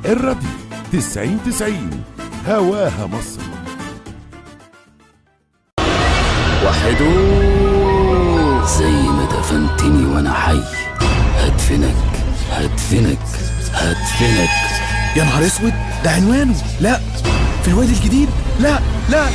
الراديو 90 90 هواها مصر وحدو زي ما دفنتني وانا حي هدفنك هدفنك هدفنك يا نهار اسود ده عنوانه لا في الوادي الجديد لا لا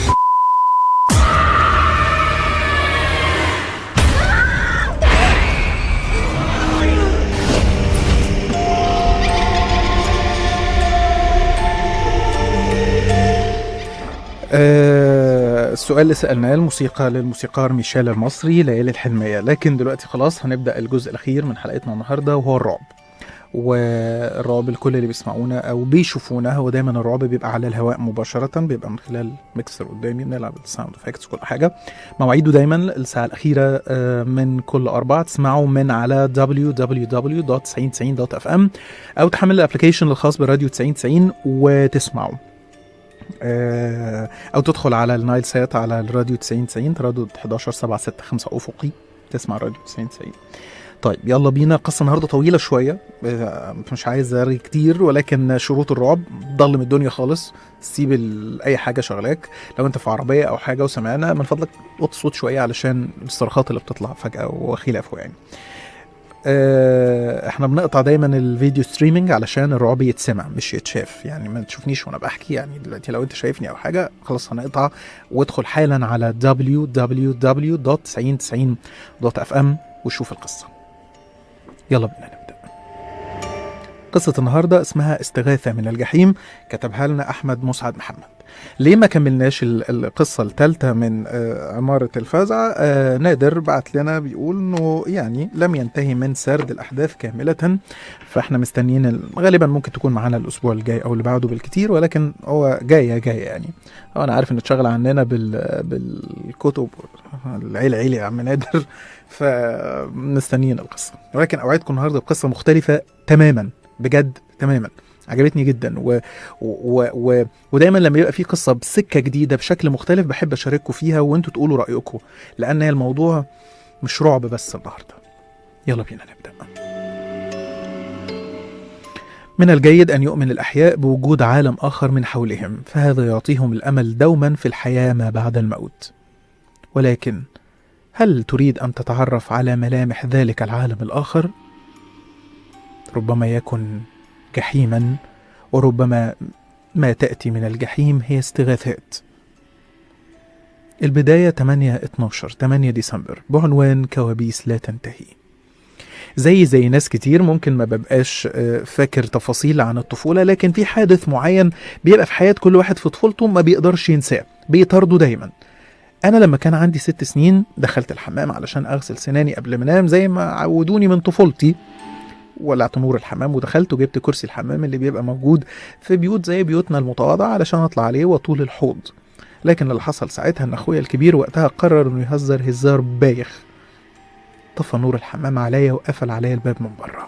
آه السؤال اللي سألناه الموسيقى للموسيقار ميشيل المصري ليالي الحلمية لكن دلوقتي خلاص هنبدأ الجزء الأخير من حلقتنا النهاردة وهو الرعب والرعب الكل اللي بيسمعونا أو بيشوفونا هو دايما الرعب بيبقى على الهواء مباشرة بيبقى من خلال ميكسر قدامي بنلعب الساوند افكتس كل حاجة مواعيده دايما الساعة الأخيرة آه، من كل أربعة تسمعوا من على www.9090.fm أو تحمل الابلكيشن الخاص براديو 9090 وتسمعوا آه، او تدخل على النايل سات على الراديو 90 90 تردد 11 7 6 5 افقي تسمع راديو 90 90 طيب يلا بينا قصة النهارده طويلة شوية آه، مش عايز ارغي كتير ولكن شروط الرعب ضلم الدنيا خالص سيب ال- اي حاجة شغلاك لو انت في عربية او حاجة وسمعنا من فضلك وطي الصوت شوية علشان الصرخات اللي بتطلع فجأة وخلافه يعني آه، احنا بنقطع دايما الفيديو ستريمينج علشان الرعب يتسمع مش يتشاف يعني ما تشوفنيش وانا بحكي يعني دلوقتي لو انت شايفني او حاجه خلاص هنقطع وادخل حالا على www.9090.fm وشوف القصه يلا بينا نبدا قصة النهاردة اسمها استغاثة من الجحيم كتبها لنا أحمد مسعد محمد ليه ما كملناش ال- القصة الثالثة من آه، عمارة الفزع آه، نادر بعت لنا بيقول انه يعني لم ينتهي من سرد الأحداث كاملة فاحنا مستنيين ال- غالبا ممكن تكون معانا الأسبوع الجاي أو اللي بعده بالكتير ولكن هو جاية جاية يعني هو أنا عارف إنه اتشغل عننا بال بالكتب العيل عيلي يا عم نادر فمستنيين القصة ولكن أوعدكم النهاردة بقصة مختلفة تماما بجد تماما عجبتني جدا و... و... و... ودايما لما يبقى في قصه بسكه جديده بشكل مختلف بحب اشارككم فيها وانتوا تقولوا رايكم لان هي الموضوع مش رعب بس النهارده يلا بينا نبدا من الجيد ان يؤمن الاحياء بوجود عالم اخر من حولهم فهذا يعطيهم الامل دوما في الحياه ما بعد الموت ولكن هل تريد ان تتعرف على ملامح ذلك العالم الاخر ربما يكن جحيما وربما ما تأتي من الجحيم هي استغاثات البداية 8 12 8 ديسمبر بعنوان كوابيس لا تنتهي زي زي ناس كتير ممكن ما ببقاش آه، فاكر تفاصيل عن الطفولة لكن في حادث معين بيبقى في حياة كل واحد في طفولته ما بيقدرش ينساه بيطارده دايما أنا لما كان عندي ست سنين دخلت الحمام علشان أغسل سناني قبل ما أنام زي ما عودوني من طفولتي ولعت نور الحمام ودخلت وجبت كرسي الحمام اللي بيبقى موجود في بيوت زي بيوتنا المتواضعة علشان أطلع عليه وطول الحوض لكن اللي حصل ساعتها إن أخويا الكبير وقتها قرر إنه يهزر هزار بايخ طفى نور الحمام عليا وقفل عليا الباب من بره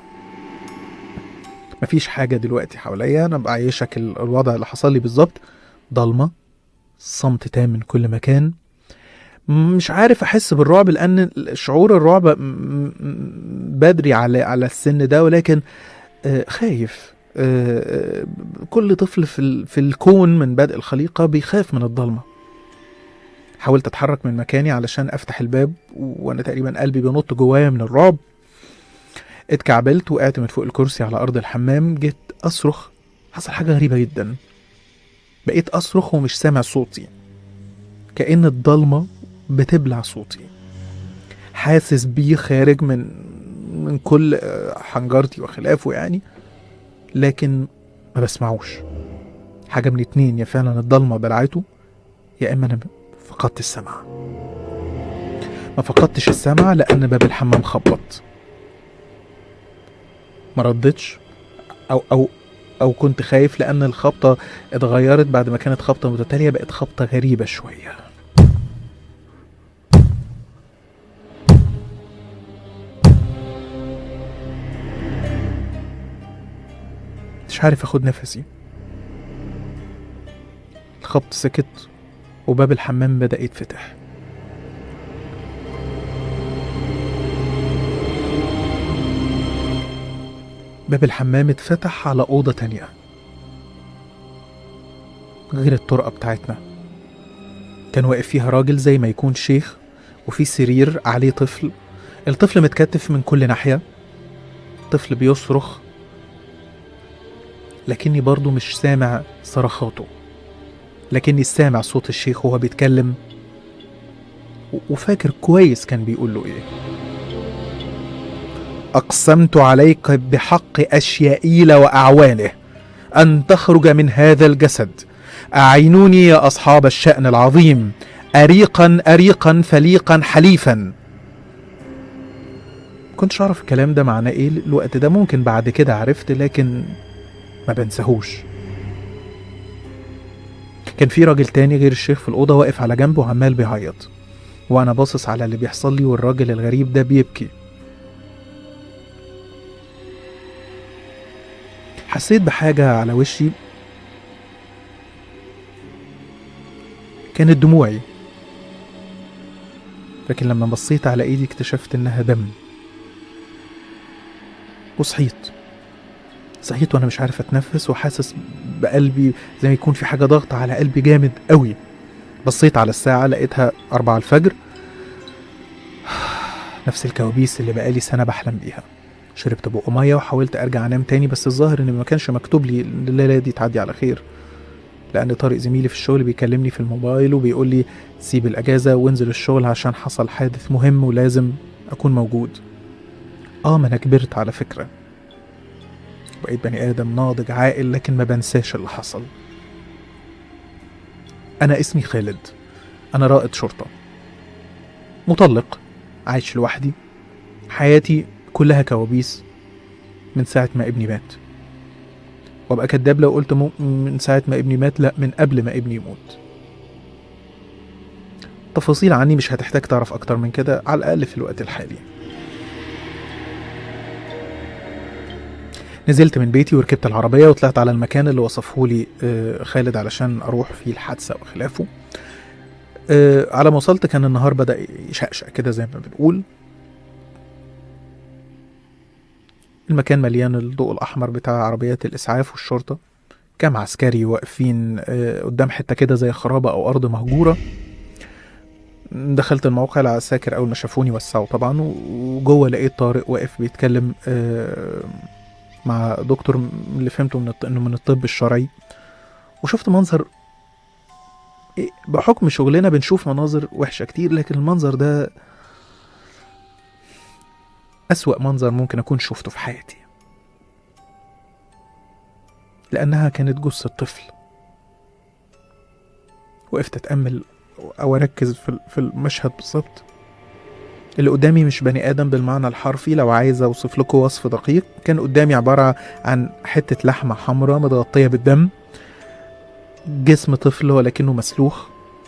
مفيش حاجة دلوقتي حواليا أنا بعيشك ال- الوضع اللي حصل لي بالظبط ضلمة صمت تام من كل مكان مش عارف احس بالرعب لان شعور الرعب م- م- بدري على على السن ده ولكن آه، خايف آه، آه، كل طفل في ال- في الكون من بدء الخليقه بيخاف من الضلمه حاولت اتحرك من مكاني علشان افتح الباب وانا تقريبا قلبي بينط جوايا من الرعب اتكعبلت وقعت من فوق الكرسي على ارض الحمام جيت اصرخ حصل حاجه غريبه جدا بقيت اصرخ ومش سامع صوتي كأن الضلمة بتبلع صوتي حاسس بيه خارج من من كل آه، حنجرتي وخلافه يعني لكن ما بسمعوش حاجة من اتنين يا فعلا الضلمة بلعته يا إما أنا فقدت السمع ما فقدتش السمع لأن باب الحمام خبط ما ردتش أو أو أو كنت خايف لأن الخبطة اتغيرت بعد ما كانت خبطة متتالية بقت خبطة غريبة شوية مش عارف اخد نفسي الخبط سكت وباب الحمام بدأ يتفتح باب الحمام اتفتح على أوضة تانية غير الطرقة بتاعتنا كان واقف فيها راجل زي ما يكون شيخ وفي سرير عليه طفل الطفل متكتف من كل ناحية طفل بيصرخ لكني برضو مش سامع صرخاته لكني سامع صوت الشيخ وهو بيتكلم و- وفاكر كويس كان بيقول له ايه أقسمت عليك بحق أشيائيل وأعوانه أن تخرج من هذا الجسد أعينوني يا أصحاب الشأن العظيم أريقا أريقا فليقا حليفا كنتش أعرف الكلام ده معناه إيه الوقت ده ممكن بعد كده عرفت لكن ما بنساهوش كان في راجل تاني غير الشيخ في الأوضة واقف على جنبه وعمال بيعيط وأنا باصص على اللي بيحصل لي والراجل الغريب ده بيبكي حسيت بحاجة على وشي كانت دموعي لكن لما بصيت على ايدي اكتشفت انها دم وصحيت صحيت وانا مش عارف اتنفس وحاسس بقلبي زي ما يكون في حاجة ضغط على قلبي جامد قوي بصيت على الساعة لقيتها أربعة الفجر نفس الكوابيس اللي بقالي سنة بحلم بيها شربت بق مية وحاولت أرجع أنام تاني بس الظاهر إن ما كانش مكتوب لي الليلة دي تعدي على خير لأن طارق زميلي في الشغل بيكلمني في الموبايل وبيقول لي سيب الأجازة وانزل الشغل عشان حصل حادث مهم ولازم أكون موجود آه ما أنا كبرت على فكرة بقيت بني آدم ناضج عاقل لكن ما بنساش اللي حصل أنا اسمي خالد أنا رائد شرطة مطلق عايش لوحدي حياتي كلها كوابيس من ساعة ما ابني مات وابقى كداب لو قلت مو من ساعة ما ابني مات لا من قبل ما ابني يموت تفاصيل عني مش هتحتاج تعرف أكتر من كده على الأقل في الوقت الحالي نزلت من بيتي وركبت العربية وطلعت على المكان اللي وصفه لي آه، خالد علشان أروح فيه الحادثة وخلافه آه، على ما وصلت كان النهار بدأ يشقشق كده زي ما بنقول المكان مليان الضوء الأحمر بتاع عربيات الإسعاف والشرطة كام عسكري واقفين آه، قدام حتة كده زي خرابة أو أرض مهجورة دخلت الموقع العساكر أول ما شافوني وسعوا طبعا وجوه لقيت طارق واقف بيتكلم آه، مع دكتور م- اللي فهمته من الط- انه من الطب الشرعي وشفت منظر إيه، بحكم شغلنا بنشوف مناظر وحشة كتير لكن المنظر ده أسوأ منظر ممكن أكون شفته في حياتي لأنها كانت جثة طفل وقفت أتأمل أو أركز في ال- في المشهد بالظبط اللي قدامي مش بني آدم بالمعنى الحرفي لو عايز أوصف لكم وصف دقيق كان قدامي عبارة عن حتة لحمة حمراء متغطية بالدم جسم طفل ولكنه مسلوخ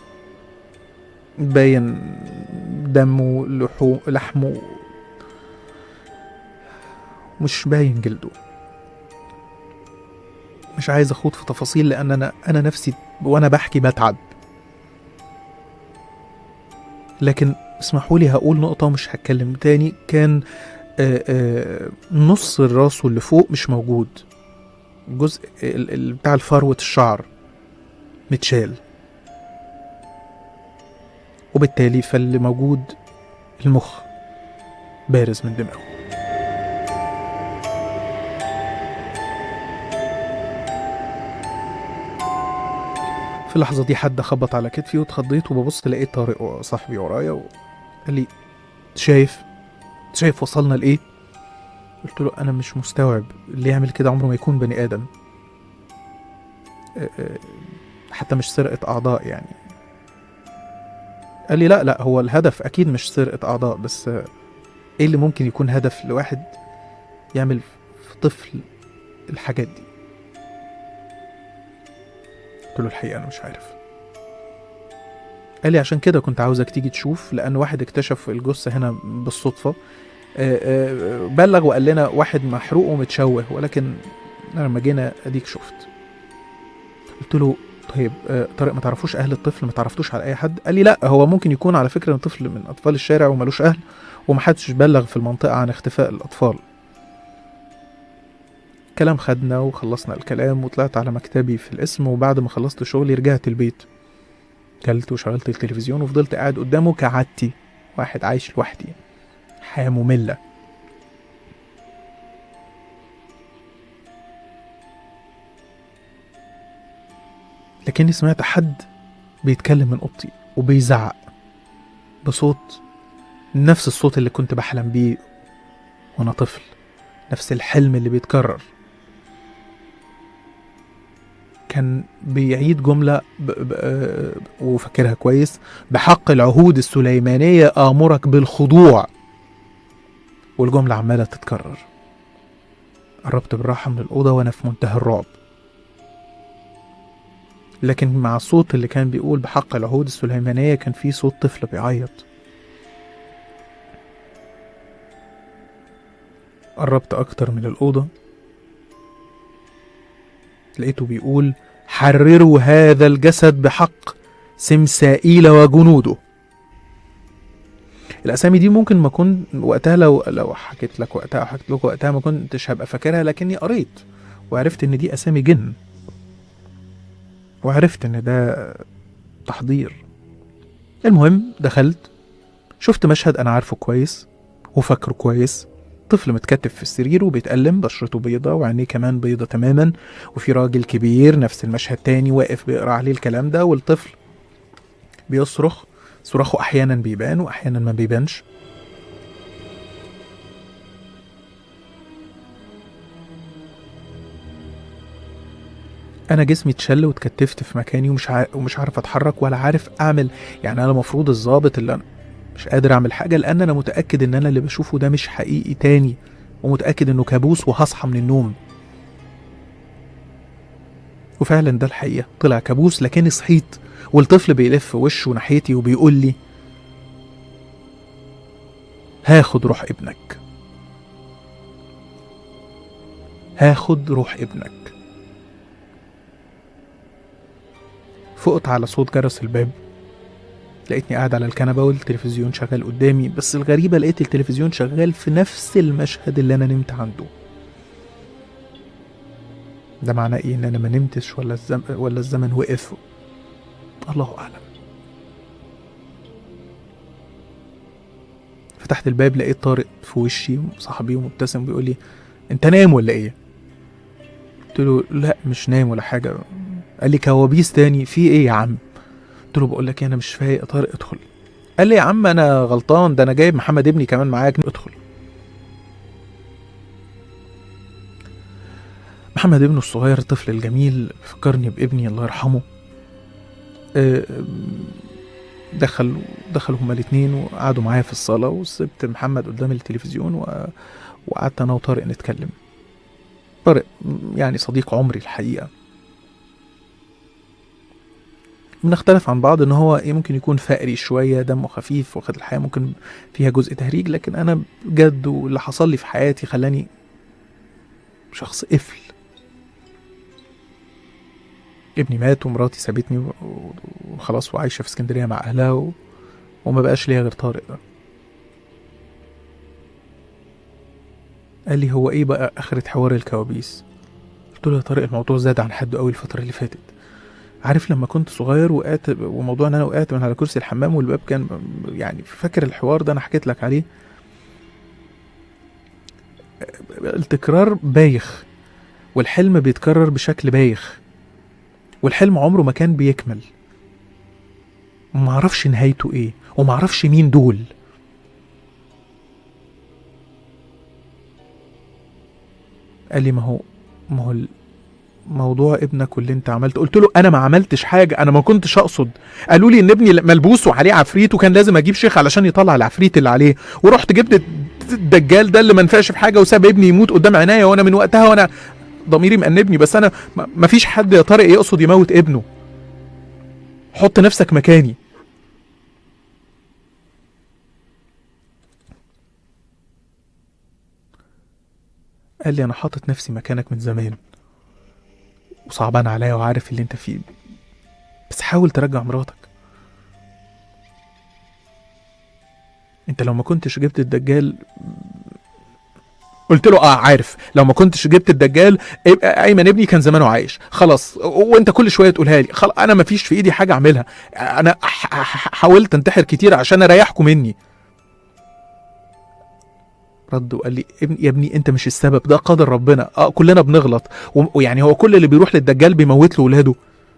باين دمه لحو لحمه مش باين جلده مش عايز اخوض في تفاصيل لان انا انا نفسي وانا بحكي بتعب لكن اسمحوا لي هقول نقطة مش هتكلم تاني كان آه، آه، نص الراس اللي فوق مش موجود الجزء ال- ال- بتاع الفروة الشعر متشال وبالتالي فاللي موجود المخ بارز من دماغه في اللحظة دي حد خبط على كتفي واتخضيت وببص لقيت طارق صاحبي ورايا وقال لي شايف شايف وصلنا لإيه؟ قلت له أنا مش مستوعب اللي يعمل كده عمره ما يكون بني آدم أه، أه، حتى مش سرقة أعضاء يعني قال لي لا لا هو الهدف أكيد مش سرقة أعضاء بس أه، إيه اللي ممكن يكون هدف لواحد يعمل في طفل الحاجات دي قلت له الحقيقة أنا مش عارف قال لي عشان كده كنت عاوزك تيجي تشوف لأن واحد اكتشف الجثة هنا بالصدفة آه، آه، بلغ وقال لنا واحد محروق ومتشوه ولكن أنا لما جينا أديك شفت قلت له طيب آه، طارق ما تعرفوش أهل الطفل ما تعرفتوش على أي حد قال لي لا هو ممكن يكون على فكرة طفل من أطفال الشارع وملوش أهل ومحدش بلغ في المنطقة عن اختفاء الأطفال كلام خدنا وخلصنا الكلام وطلعت على مكتبي في القسم وبعد ما خلصت شغلي رجعت البيت كلت وشغلت التلفزيون وفضلت قاعد قدامه كعادتي واحد عايش لوحدي حياة مملة لكني سمعت حد بيتكلم من اوضتي وبيزعق بصوت نفس الصوت اللي كنت بحلم بيه وانا طفل نفس الحلم اللي بيتكرر كان بيعيد جملة ب... ب... آه، وفاكرها كويس بحق العهود السليمانية آمرك بالخضوع والجملة عمالة تتكرر قربت بالراحة من الأوضة وأنا في منتهى الرعب لكن مع الصوت اللي كان بيقول بحق العهود السليمانية كان في صوت طفل بيعيط قربت أكتر من الأوضة لقيته بيقول حرروا هذا الجسد بحق سمسائيل وجنوده الأسامي دي ممكن ما كنت وقتها لو لو حكيت لك وقتها أو حكيت لكم وقتها ما كنتش هبقى فاكرها لكني قريت وعرفت إن دي أسامي جن وعرفت إن ده تحضير المهم دخلت شفت مشهد أنا عارفه كويس وفاكره كويس طفل متكتف في السرير وبيتألم بشرته بيضة وعينيه كمان بيضة تماما وفي راجل كبير نفس المشهد تاني واقف بيقرا عليه الكلام ده والطفل بيصرخ صراخه أحيانا بيبان وأحيانا ما بيبانش أنا جسمي اتشل واتكتفت في مكاني ومش عارف ومش عارف أتحرك ولا عارف أعمل يعني أنا المفروض الظابط اللي أنا مش قادر أعمل حاجة لأن أنا متأكد إن أنا اللي بشوفه ده مش حقيقي تاني ومتأكد إنه كابوس وهصحى من النوم وفعلا ده الحقيقة طلع كابوس لكني صحيت والطفل بيلف وشه ناحيتي وبيقول لي هاخد روح ابنك هاخد روح ابنك فقت على صوت جرس الباب لقيتني قاعد على الكنبة والتلفزيون شغال قدامي بس الغريبة لقيت التلفزيون شغال في نفس المشهد اللي أنا نمت عنده ده معناه ايه ان انا ما نمتش ولا الزم... ولا الزمن وقف الله اعلم فتحت الباب لقيت طارق في وشي صاحبي ومبتسم بيقول لي انت نايم ولا ايه قلت له لا مش نايم ولا حاجه قال لي كوابيس تاني في ايه يا عم قلت له بقول لك إيه، انا مش فايق يا طارق ادخل قال لي يا عم انا غلطان ده انا جايب محمد ابني كمان معاك ادخل محمد ابنه الصغير الطفل الجميل فكرني بابني الله يرحمه آه، دخل دخلوا هما الاتنين وقعدوا معايا في الصالة وسبت محمد قدام التلفزيون و... وقعدت أنا وطارق نتكلم طارق يعني صديق عمري الحقيقة بنختلف عن بعض ان هو ايه ممكن يكون فقري شويه دمه خفيف واخد الحياه ممكن فيها جزء تهريج لكن انا بجد واللي حصل لي في حياتي خلاني شخص قفل ابني مات ومراتي سابتني و- و- وخلاص وعايشه في اسكندريه مع اهلها و... وما بقاش ليا غير طارق ده قال لي هو ايه بقى اخرة حوار الكوابيس قلت له يا طارق الموضوع زاد عن حده قوي الفتره اللي فاتت عارف لما كنت صغير وقعت وموضوع ان انا وقعت من على كرسي الحمام والباب كان يعني فاكر الحوار ده انا حكيت لك عليه التكرار بايخ والحلم بيتكرر بشكل بايخ والحلم عمره ما كان بيكمل وما اعرفش نهايته ايه وما اعرفش مين دول قال لي ما هو ما هو موضوع ابنك واللي انت عملته قلت له انا ما عملتش حاجه انا ما كنتش اقصد قالوا لي ان ابني ملبوس وعليه عفريت وكان لازم اجيب شيخ علشان يطلع العفريت اللي عليه ورحت جبت الدجال ده اللي ما نفعش في حاجه وساب ابني يموت قدام عينيا وانا من وقتها وانا ضميري مأنبني بس انا ما- ما فيش حد يا طارق يقصد يموت ابنه حط نفسك مكاني قال لي انا حاطط نفسي مكانك من زمان وصعبان عليا وعارف اللي انت فيه بس حاول ترجع مراتك انت لو ما كنتش جبت الدجال قلت له اه عارف لو ما كنتش جبت الدجال يبقى ايمن ابني كان زمانه عايش خلاص و- وانت كل شويه تقولها لي خلاص انا ما فيش في ايدي حاجه اعملها انا ح- ح- حاولت انتحر كتير عشان اريحكم مني رد وقال لي ابني يا ابني انت مش السبب ده قدر ربنا اه كلنا بنغلط و- ويعني هو كل اللي بيروح للدجال بيموت له ولاده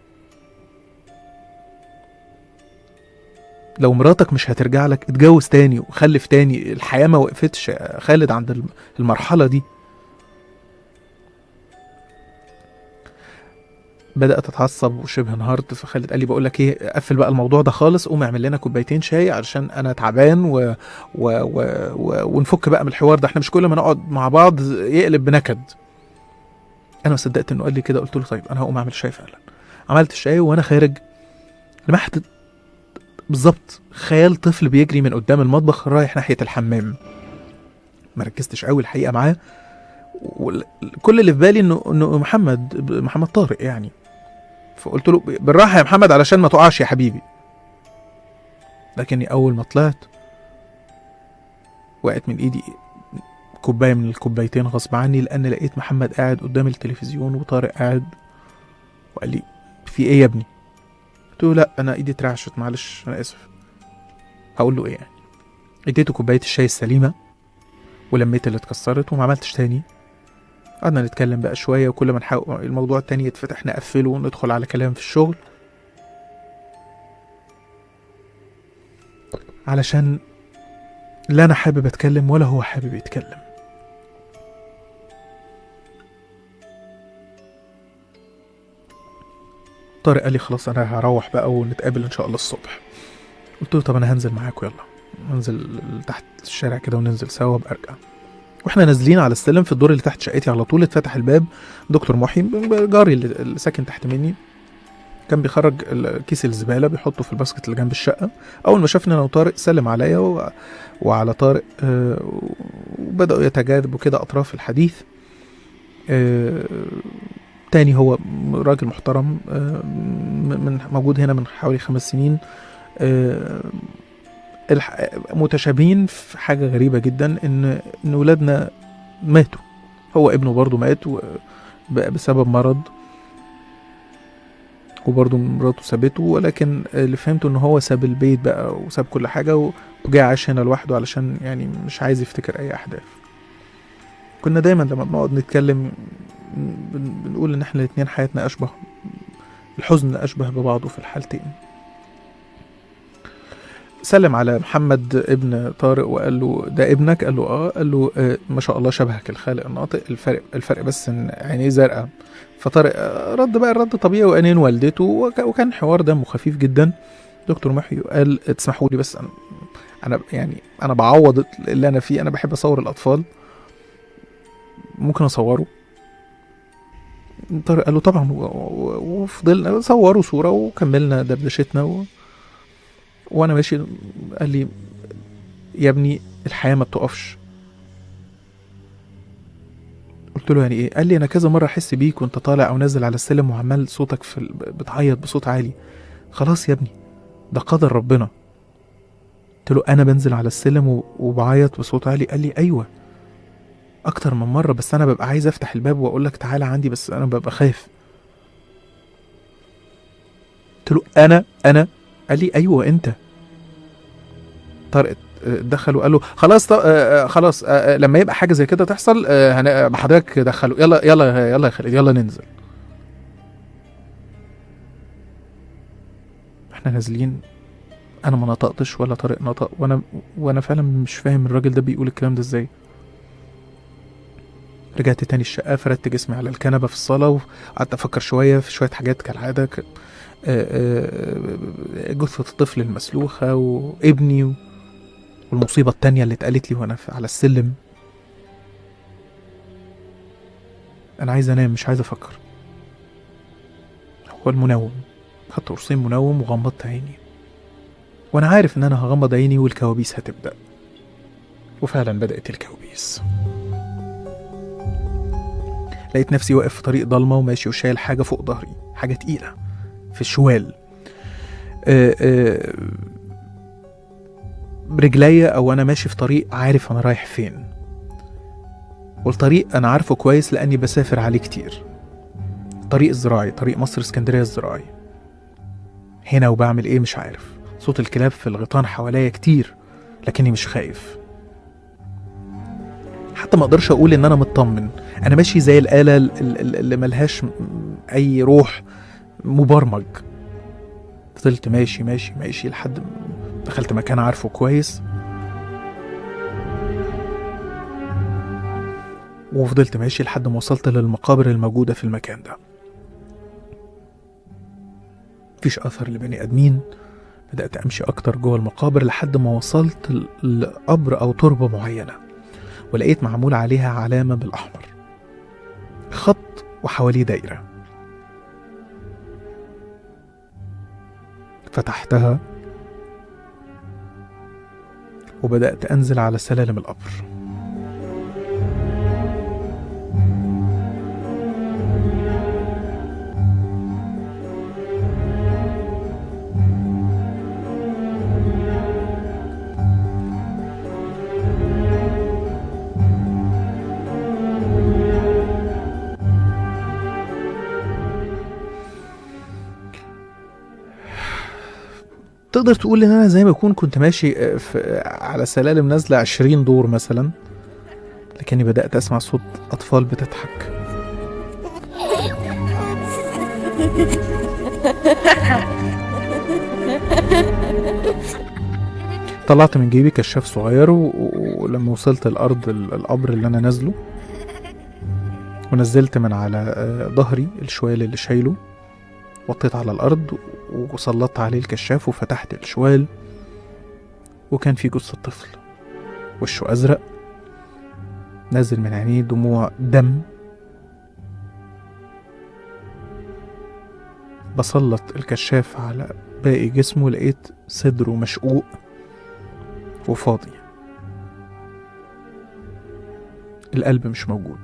لو مراتك مش هترجع لك اتجوز تاني وخلف تاني الحياة ما وقفتش يا خالد عند الم- المرحلة دي بدأت أتعصب وشبه انهارت فخالد قال لي بقول لك إيه قفل بقى الموضوع ده خالص قوم اعمل لنا كوبايتين شاي علشان أنا تعبان و... و... و... و... ونفك بقى من الحوار ده احنا مش كل ما نقعد مع بعض يقلب بنكد أنا ما صدقت إنه قال لي كده قلت له طيب أنا هقوم أعمل شاي فعلا عملت الشاي وأنا خارج لمحت بالظبط خيال طفل بيجري من قدام المطبخ رايح ناحية الحمام ما ركزتش قوي الحقيقة معاه وال- كل اللي في بالي انه انه محمد محمد طارق يعني فقلت له بالراحة يا محمد علشان ما تقعش يا حبيبي لكني أول ما طلعت وقعت من إيدي كوباية من الكوبايتين غصب عني لأن لقيت محمد قاعد قدام التلفزيون وطارق قاعد وقال لي في إيه يا ابني؟ قلت له لا أنا إيدي اترعشت معلش أنا آسف هقول له إيه يعني؟ اديته كوباية الشاي السليمة ولميت اللي اتكسرت وما عملتش تاني قعدنا نتكلم بقى شوية وكل ما نحاول الموضوع التاني يتفتح نقفله وندخل على كلام في الشغل علشان لا أنا حابب أتكلم ولا هو حابب يتكلم طارق قال لي خلاص أنا هروح بقى ونتقابل إن شاء الله الصبح قلت له طب أنا هنزل معاكوا يلا ننزل تحت الشارع كده وننزل سوا وبرجع واحنا نازلين على السلم في الدور اللي تحت شقتي على طول اتفتح الباب دكتور محي جاري اللي اللي ساكن تحت مني كان بيخرج ال- كيس الزباله بيحطه في الباسكت اللي جنب الشقه اول ما شافني انا وطارق سلم عليا و... وعلى طارق آه، وبداوا يتجاذبوا كده اطراف الحديث آه، تاني هو راجل محترم آه، م- من موجود هنا من حوالي خمس سنين آه، الح- متشابهين في حاجة غريبة جدا إن إن ولادنا ماتوا هو ابنه برضه مات و- ب- بسبب مرض وبرضه مراته سابته ولكن اللي فهمته إن هو ساب البيت بقى وساب كل حاجة و- وجاي عايش هنا لوحده علشان يعني مش عايز يفتكر أي أحداث كنا دايما لما بنقعد نتكلم بن- بنقول إن إحنا الاتنين حياتنا أشبه الحزن أشبه ببعضه في الحالتين سلم على محمد ابن طارق وقال له ده ابنك قال له اه قال له آه ما شاء الله شبهك الخالق الناطق الفرق الفرق بس ان عينيه زرقاء فطارق آه، رد بقى الرد طبيعي وعينين والدته وك- وكان حوار دمه خفيف جدا دكتور محي قال تسمحوا لي بس انا انا يعني انا بعوض اللي انا فيه انا بحب اصور الاطفال ممكن اصوره طارق قال له طبعا و- و- وفضلنا صوروا صوره وكملنا دردشتنا و... وانا ماشي قال لي يا ابني الحياه ما بتقفش قلت له يعني ايه قال لي انا كذا مره احس بيك وانت طالع او نازل على السلم وعمال صوتك في ال- بتعيط بصوت عالي خلاص يا ابني ده قدر ربنا قلت له انا بنزل على السلم و- وبعيط بصوت عالي قال لي ايوه اكتر من مره بس انا ببقى عايز افتح الباب واقول لك تعالى عندي بس انا ببقى خايف قلت له انا انا قال لي ايوه انت طارق دخل وقال له خلاص ط- آه، آه، خلاص آه، آه، لما يبقى حاجه زي كده تحصل آه، هن- آه، حضرتك دخله يلا يلا يلا يا خالد يلا ننزل احنا نازلين انا ما نطقتش ولا طارق نطق وانا وانا فعلا مش فاهم الراجل ده بيقول الكلام ده ازاي رجعت تاني الشقه فردت جسمي على الكنبه في الصاله وقعدت افكر شويه في شويه حاجات كالعاده ك- آه، آه، جثة الطفل المسلوخة وابني و- والمصيبة التانية اللي اتقالت لي وانا في- على السلم انا عايز انام مش عايز افكر هو المنوم خدت قرصين منوم وغمضت عيني وانا عارف ان انا هغمض عيني والكوابيس هتبدأ وفعلا بدأت الكوابيس لقيت نفسي واقف في طريق ضلمة وماشي وشايل حاجة فوق ظهري حاجة تقيلة في الشوال آه، آه، رجليا او انا ماشي في طريق عارف انا رايح فين والطريق انا عارفه كويس لاني بسافر عليه كتير طريق الزراعي طريق مصر اسكندريه الزراعي هنا وبعمل ايه مش عارف صوت الكلاب في الغيطان حواليا كتير لكني مش خايف حتى ما اقدرش اقول ان انا مطمن انا ماشي زي الاله ال- ال- اللي ملهاش م- اي روح مبرمج فضلت ماشي ماشي ماشي لحد ما دخلت مكان عارفه كويس وفضلت ماشي لحد ما وصلت للمقابر الموجودة في المكان ده مفيش أثر لبني آدمين بدأت أمشي أكتر جوه المقابر لحد ما وصلت ل- لقبر أو تربة معينة ولقيت معمول عليها علامة بالأحمر خط وحواليه دايرة فتحتها وبدأت أنزل على سلالم القبر تقدر تقول ان انا زي ما اكون كنت ماشي آه، في آه، على سلالم نازله 20 دور مثلا لكني بدات اسمع صوت اطفال بتضحك طلعت من جيبي كشاف صغير و- و- ولما وصلت الارض ال- القبر اللي انا نازله ونزلت من على آه، ظهري الشوال اللي شايله وطيت على الأرض وسلطت عليه الكشاف وفتحت الشوال وكان في جثة طفل وشه أزرق نازل من عينيه دموع دم بسلط الكشاف على باقي جسمه لقيت صدره مشقوق وفاضي القلب مش موجود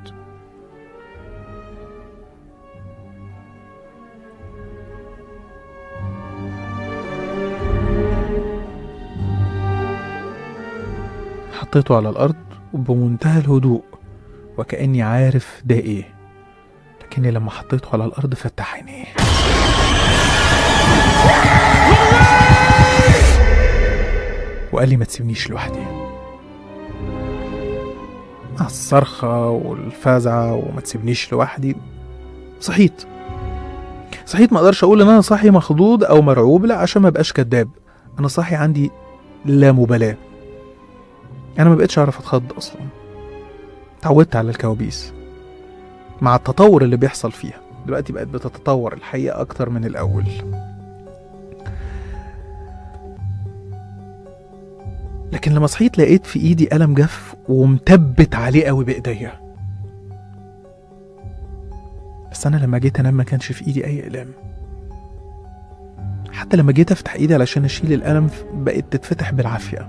حطيته على الأرض وبمنتهى الهدوء وكأني عارف ده إيه لكني لما حطيته على الأرض فتح عينيه وقال لي ما تسيبنيش لوحدي مع الصرخة والفزعة وما تسيبنيش لوحدي صحيت صحيت ما اقدرش اقول ان انا صاحي مخضوض او مرعوب لا عشان ما بقاش كداب انا صاحي عندي لا مبالاه انا ما بقتش اعرف اتخض اصلا اتعودت على الكوابيس مع التطور اللي بيحصل فيها دلوقتي بقت بتتطور الحقيقة أكتر من الأول لكن لما صحيت لقيت في إيدي قلم جاف ومتبت عليه قوي بإيديا بس أنا لما جيت أنام ما كانش في إيدي أي أقلام حتى لما جيت أفتح إيدي علشان أشيل القلم بقت تتفتح بالعافية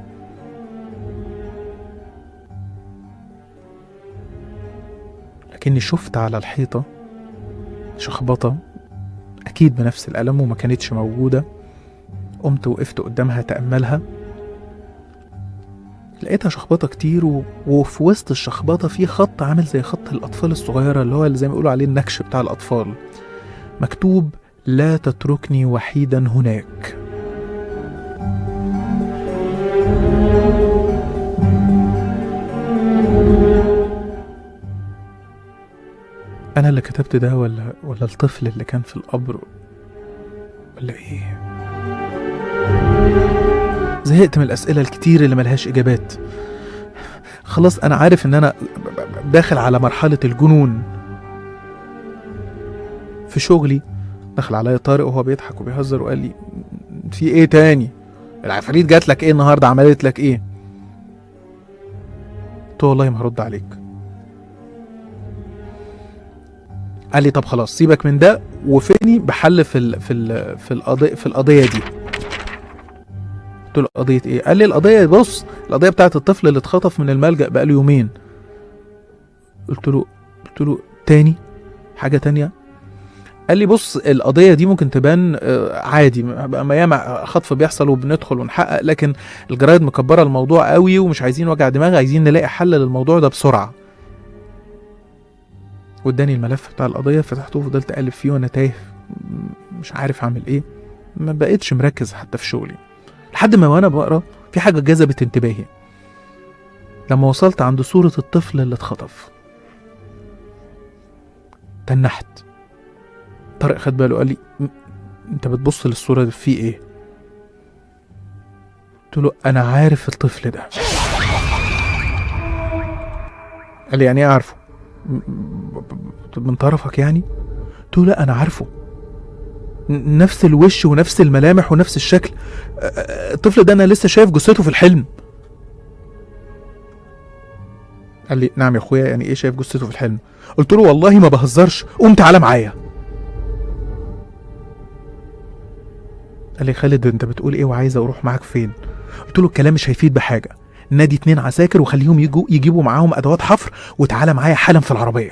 لكني شفت على الحيطة شخبطة أكيد بنفس القلم وما كانتش موجودة قمت وقفت قدامها تأملها لقيتها شخبطة كتير و... وفي وسط الشخبطة في خط عامل زي خط الأطفال الصغيرة اللي هو اللي زي ما يقولوا عليه النكش بتاع الأطفال مكتوب لا تتركني وحيدا هناك أنا اللي كتبت ده ولا ولا الطفل اللي كان في القبر ولا إيه؟ زهقت من الأسئلة الكتير اللي ملهاش إجابات خلاص أنا عارف إن أنا داخل على مرحلة الجنون في شغلي دخل عليا طارق وهو بيضحك وبيهزر وقال لي في إيه تاني؟ العفاريت جات لك إيه النهاردة عملت لك إيه؟ قلت له والله ما هرد عليك قال لي طب خلاص سيبك من ده وفيني بحل في ال في ال في القضيه في القضيه دي قلت له قضيه ايه قال لي القضيه بص القضيه بتاعت الطفل اللي اتخطف من الملجأ بقاله يومين قلت له قلت له تاني حاجه تانية قال لي بص القضيه دي ممكن تبان آه، عادي ما ياما خطف بيحصل وبندخل ونحقق لكن الجرايد مكبره الموضوع قوي ومش عايزين وجع دماغ عايزين نلاقي حل للموضوع ده بسرعه واداني الملف بتاع القضيه فتحته وفضلت اقلب فيه وانا تايه م- مش عارف اعمل ايه ما بقتش مركز حتى في شغلي لحد ما وانا بقرا في حاجه جذبت انتباهي لما وصلت عند صوره الطفل اللي اتخطف تنحت طارق خد باله قال لي "م- انت بتبص للصوره دي في ايه قلت له انا عارف الطفل ده قال لي يعني ايه عارفه م- م- من طرفك يعني قلت له لا انا عارفه ن- نفس الوش ونفس الملامح ونفس الشكل أ- أ- الطفل ده انا لسه شايف جثته في الحلم قال لي نعم يا اخويا يعني ايه شايف جثته في الحلم قلت له والله ما بهزرش قوم تعالى معايا قال لي خالد انت بتقول ايه وعايز اروح معاك فين قلت له الكلام مش هيفيد بحاجه نادي اتنين عساكر وخليهم يجوا يجيبوا معاهم ادوات حفر وتعالى معايا حالا في العربيه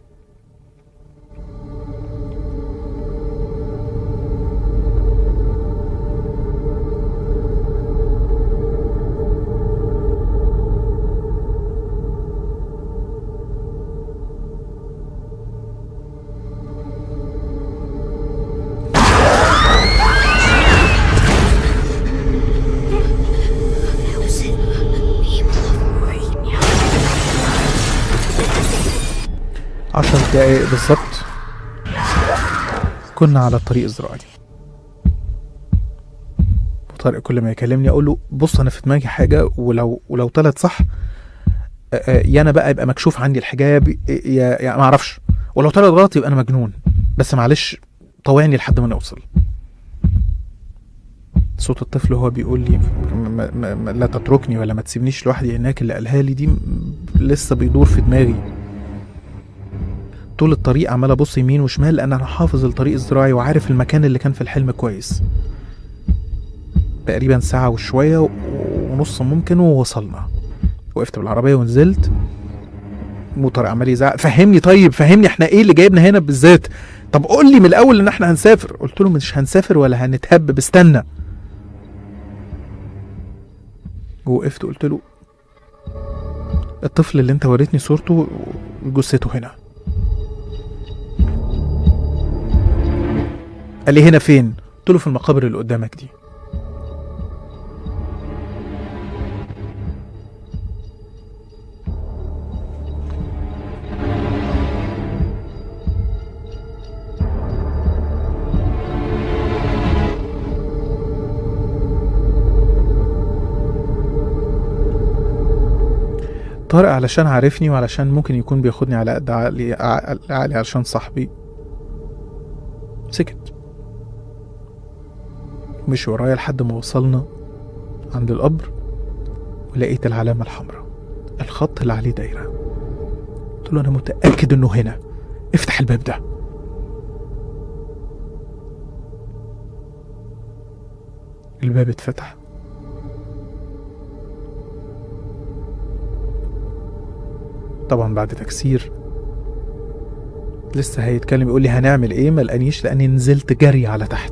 عشر دقايق بالظبط كنا على الطريق الزراعي وطارق كل ما يكلمني اقول له بص انا في دماغي حاجه ولو ولو طلعت صح آه، آه، يا انا بقى يبقى مكشوف عني الحجاب يا يا ما اعرفش ولو طلعت غلط يبقى انا مجنون بس معلش طوعني لحد ما نوصل صوت الطفل وهو بيقول لي ما ما ما لا تتركني ولا ما تسيبنيش لوحدي هناك اللي قالها لي دي م- لسه بيدور في دماغي طول الطريق عمال ابص يمين وشمال لان انا حافظ الطريق الزراعي وعارف المكان اللي كان في الحلم كويس تقريبا ساعة وشوية و- ونص ممكن ووصلنا وقفت بالعربية ونزلت موتر عمال يزعق فهمني طيب فهمني احنا ايه اللي جايبنا هنا بالذات طب قول لي من الاول ان احنا هنسافر قلت له مش هنسافر ولا هنتهبب استنى وقفت قلت له الطفل اللي انت وريتني صورته جثته هنا قال لي هنا فين قلت له في المقابر اللي قدامك دي طارق علشان عارفني وعلشان ممكن يكون بياخدني على قد عقلي عقل- عقلي علشان صاحبي سكت مشي ورايا لحد ما وصلنا عند القبر ولقيت العلامة الحمراء الخط اللي عليه دايرة قلت له أنا متأكد إنه هنا افتح الباب ده الباب اتفتح طبعا بعد تكسير لسه هيتكلم يقول لي هنعمل ايه ما لقانيش لاني نزلت جري على تحت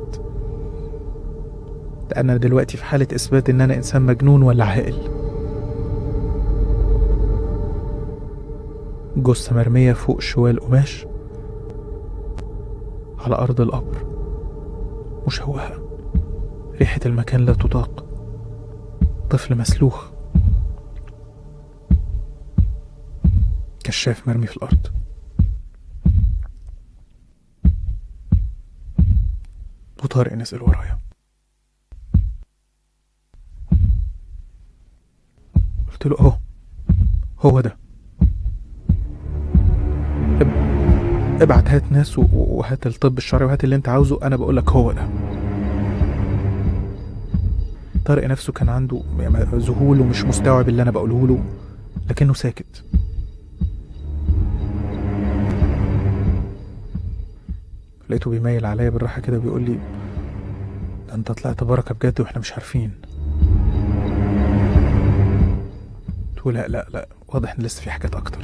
لان انا دلوقتي في حاله اثبات ان انا انسان مجنون ولا عاقل جثه مرميه فوق شوال قماش على ارض القبر مشوهه ريحه المكان لا تطاق طفل مسلوخ كشاف مرمي في الارض وطارق نزل ورايا قلت له اهو هو ده اب- ابعت هات ناس و- و- وهات الطب الشرعي وهات اللي انت عاوزه انا بقول لك هو ده طارق نفسه كان عنده يعني ذهول ومش مستوعب اللي انا بقوله له لكنه ساكت لقيته بيميل عليا بالراحه كده بيقول لي ده انت طلعت بركه بجد واحنا مش عارفين قلت له لا لا لا واضح ان لسه في حاجات اكتر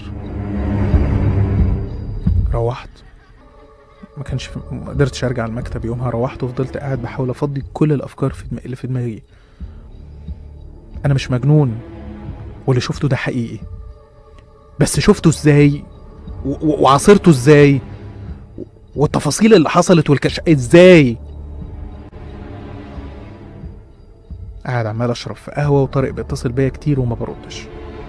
روحت ما كانش في... ما قدرتش ارجع المكتب يومها روحت وفضلت قاعد بحاول افضي كل الافكار في دم... اللي في دماغي انا مش مجنون واللي شفته ده حقيقي بس شفته ازاي و- و- وعاصرته ازاي والتفاصيل اللي حصلت والكش ازاي قاعد عمال اشرب في قهوه وطارق بيتصل بيا كتير وما بردش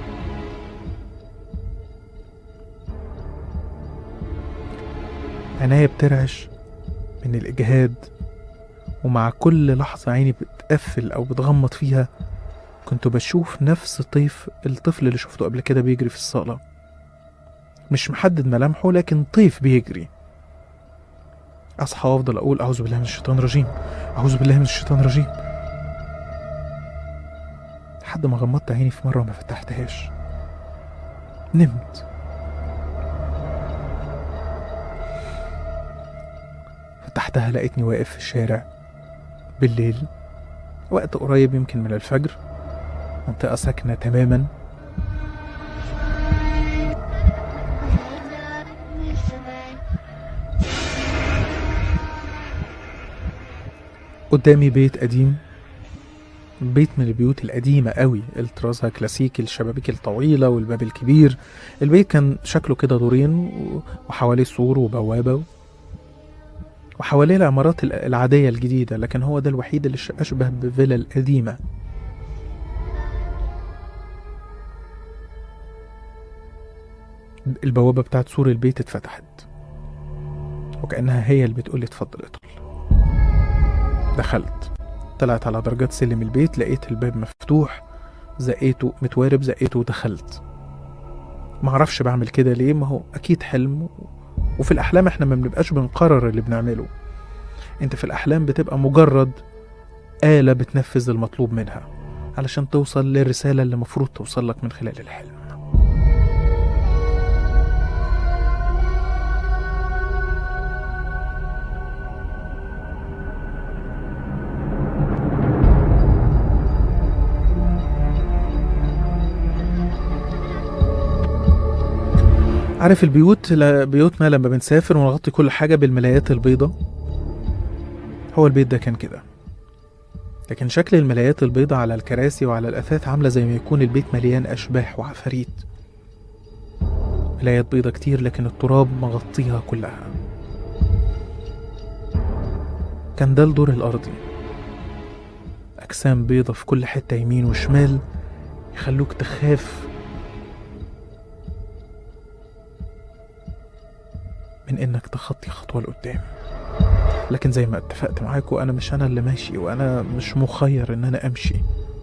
عينيا بترعش من الاجهاد ومع كل لحظه عيني بتقفل او بتغمض فيها كنت بشوف نفس طيف الطفل اللي شفته قبل كده بيجري في الصاله مش محدد ملامحه لكن طيف بيجري اصحى وافضل اقول اعوذ بالله من الشيطان الرجيم اعوذ بالله من الشيطان الرجيم لحد ما غمضت عيني في مره وما فتحتهاش نمت فتحتها لقيتني واقف في الشارع بالليل وقت قريب يمكن من الفجر منطقة ساكنة تماما قدامي بيت قديم بيت من البيوت القديمة قوي اللي طرازها كلاسيكي الشبابيك الطويلة والباب الكبير البيت كان شكله كده دورين و- وحواليه سور وبوابة وحواليه العمارات ال- العادية الجديدة لكن هو ده الوحيد اللي ش- أشبه بفيلا القديمة البوابة بتاعت سور البيت اتفتحت وكأنها هي اللي بتقولي اتفضل ادخل دخلت طلعت على درجات سلم البيت لقيت الباب مفتوح زقيته متوارب زقيته ودخلت معرفش بعمل كده ليه ما هو أكيد حلم و- وفي الأحلام احنا ما بنبقاش بنقرر اللي بنعمله انت في الأحلام بتبقى مجرد آلة بتنفذ المطلوب منها علشان توصل للرسالة اللي المفروض توصل لك من خلال الحلم عارف البيوت لا بيوتنا لما بنسافر ونغطي كل حاجة بالملايات البيضة هو البيت ده كان كده لكن شكل الملايات البيضة على الكراسي وعلى الأثاث عاملة زي ما يكون البيت مليان أشباح وعفاريت ملايات بيضة كتير لكن التراب مغطيها كلها كان ده الدور الأرضي أجسام بيضة في كل حتة يمين وشمال يخلوك تخاف من انك تخطي خطوه لقدام لكن زي ما اتفقت معاكم انا مش انا اللي ماشي وانا مش مخير ان انا امشي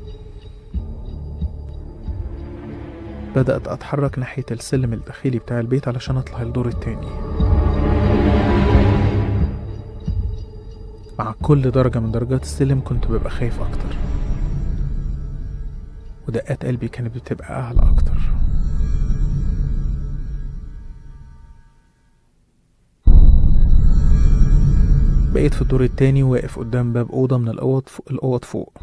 بدأت أتحرك ناحية السلم الداخلي بتاع البيت علشان أطلع الدور التاني مع كل درجة من درجات السلم كنت ببقى خايف أكتر ودقات قلبي كانت بتبقى أعلى أكتر بقيت في الدور التاني واقف قدام باب أوضة من الأوض فوق الأوض فوق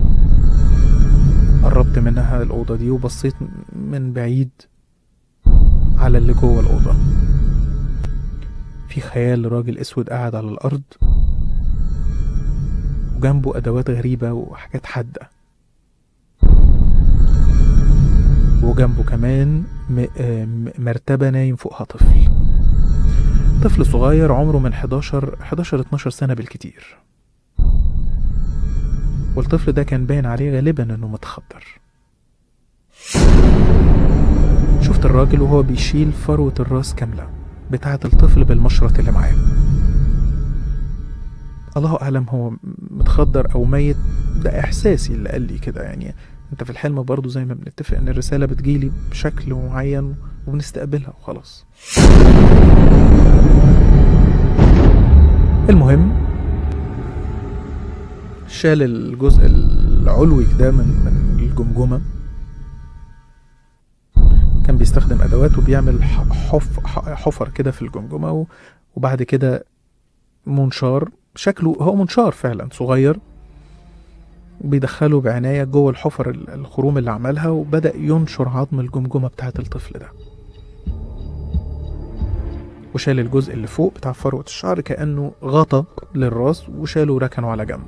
قربت منها الأوضة دي وبصيت من بعيد على اللي جوه الأوضة في خيال راجل أسود قاعد على الأرض وجنبه أدوات غريبة وحاجات حادة وجنبه كمان م- آه، م- مرتبة نايم فوقها طفل طفل صغير عمره من 11 11 12 سنة بالكتير والطفل ده كان باين عليه غالبا انه متخدر شفت الراجل وهو بيشيل فروة الراس كاملة بتاعة الطفل بالمشرط اللي معاه الله أعلم هو متخدر أو ميت ده إحساسي اللي قال لي كده يعني أنت في الحلم برضو زي ما بنتفق إن الرسالة بتجيلي بشكل معين وبنستقبلها وخلاص المهم شال الجزء العلوي ده من من الجمجمة كان بيستخدم أدوات وبيعمل ح- حف ح- حفر كده في الجمجمة و- وبعد كده منشار شكله هو منشار فعلا صغير بيدخله بعناية جوه الحفر ال- الخروم اللي عملها وبدأ ينشر عظم الجمجمة بتاعة الطفل ده وشال الجزء اللي فوق بتاع فروة الشعر كأنه غطا للراس وشاله وركنه على جنب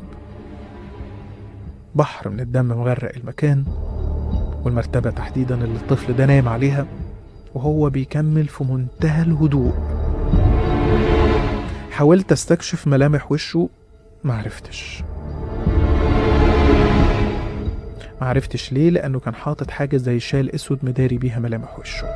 بحر من الدم مغرق المكان والمرتبة تحديدا اللي الطفل ده نايم عليها وهو بيكمل في منتهى الهدوء حاولت استكشف ملامح وشه معرفتش معرفتش ليه لأنه كان حاطط حاجة زي شال أسود مداري بيها ملامح وشه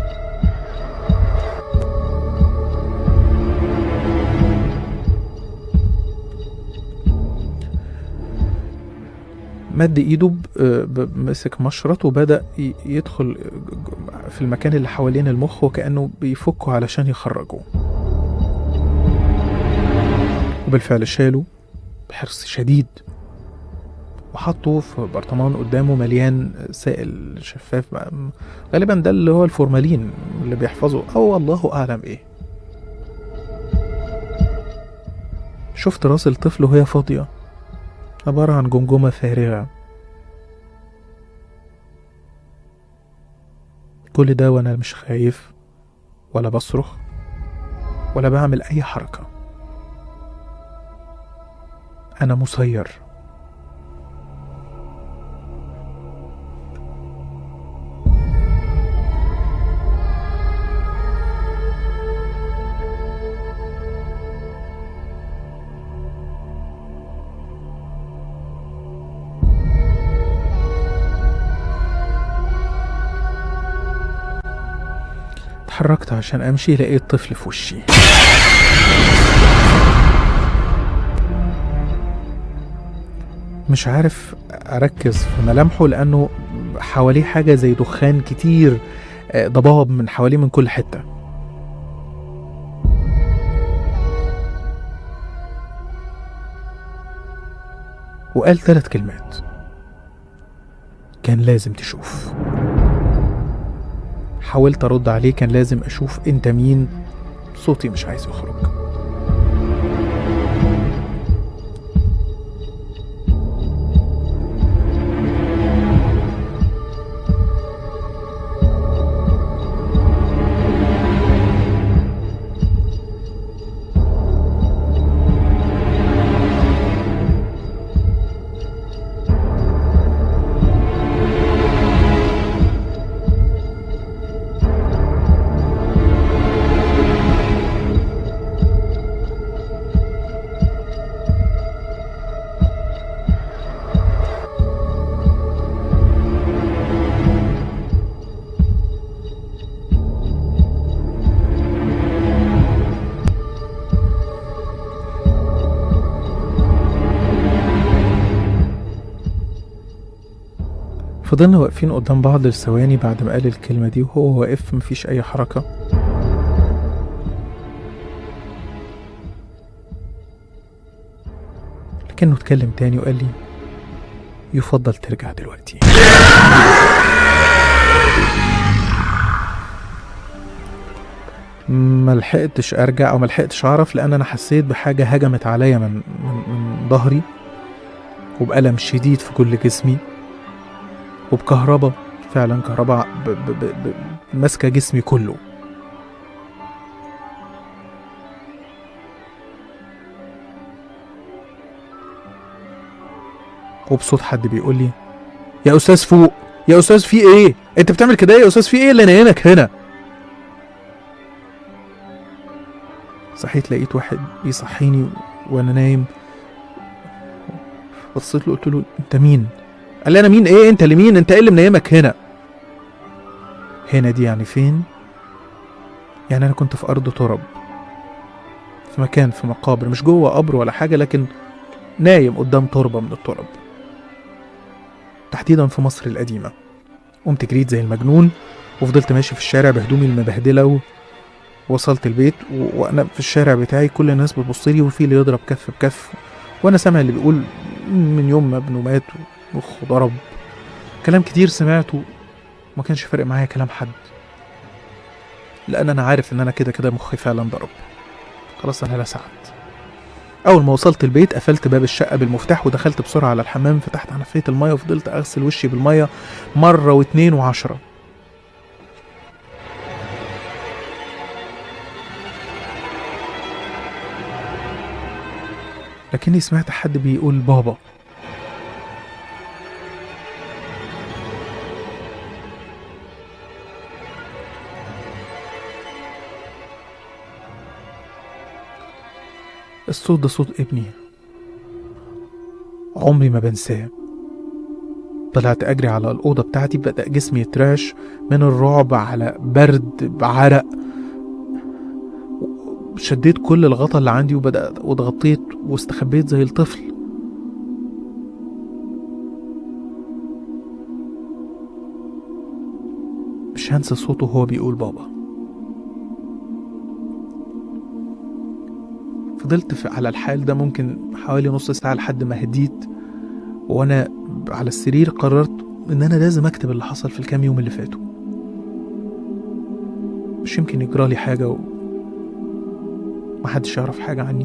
مد ايده ب- ب- مسك مشرط وبدأ ي- يدخل في المكان اللي حوالين المخ وكأنه بيفكه علشان يخرجه وبالفعل شاله بحرص شديد وحطه في برطمان قدامه مليان سائل شفاف بقى. غالبا ده اللي هو الفورمالين اللي بيحفظه او الله اعلم ايه شفت راس الطفل وهي فاضية عبارة عن جمجمة فارغة كل ده وانا مش خايف ولا بصرخ ولا بعمل اي حركة انا مسير اتحركت عشان امشي لقيت طفل في وشي مش عارف اركز في ملامحه لانه حواليه حاجه زي دخان كتير آه، ضباب من حواليه من كل حته وقال ثلاث كلمات كان لازم تشوف حاولت ارد عليه كان لازم اشوف انت مين صوتي مش عايز يخرج فضلنا واقفين قدام بعض لثواني بعد ما قال الكلمة دي وهو واقف مفيش أي حركة لكنه اتكلم تاني وقال لي يفضل ترجع دلوقتي ما لحقتش ارجع او ما لحقتش اعرف لان انا حسيت بحاجه هجمت عليا من من, من ظهري وبألم شديد في كل جسمي وبكهرباء فعلا كهرباء ب- ب- ب- ب- ماسكه جسمي كله وبصوت حد بيقول لي يا استاذ فوق يا استاذ في ايه انت بتعمل كده يا استاذ في ايه اللي نايمك هنا صحيت لقيت واحد بيصحيني وانا نايم بصيت له قلت له انت مين قال لي انا مين ايه انت اللي مين انت ايه اللي منيمك هنا هنا دي يعني فين يعني انا كنت في ارض تراب في مكان في مقابر مش جوه قبر ولا حاجه لكن نايم قدام تربه من التراب تحديدا في مصر القديمه قمت جريت زي المجنون وفضلت ماشي في الشارع بهدومي المبهدله ووصلت البيت و... وانا في الشارع بتاعي كل الناس بتبص لي وفي اللي يضرب كف بكف وانا سامع اللي بيقول من يوم ما ابنه مات مخه ضرب كلام كتير سمعته ما كانش فارق معايا كلام حد لان انا عارف ان انا كده كده مخي فعلا ضرب خلاص انا لسعت اول ما وصلت البيت قفلت باب الشقه بالمفتاح ودخلت بسرعه على الحمام فتحت حنفيه الميه وفضلت اغسل وشي بالميه مره واتنين وعشرة لكني سمعت حد بيقول بابا الصوت ده صوت ابني عمري ما بنساه طلعت أجري على الأوضة بتاعتي بدأ جسمي يترعش من الرعب على برد بعرق شديت كل الغطا اللي عندي وبدأت واتغطيت واستخبيت زي الطفل مش هنسى صوته وهو بيقول بابا فضلت في على الحال ده ممكن حوالي نص ساعة لحد ما هديت وأنا على السرير قررت إن أنا لازم أكتب اللي حصل في الكام يوم اللي فاتوا مش يمكن يجرالي حاجة و... محدش يعرف حاجة عني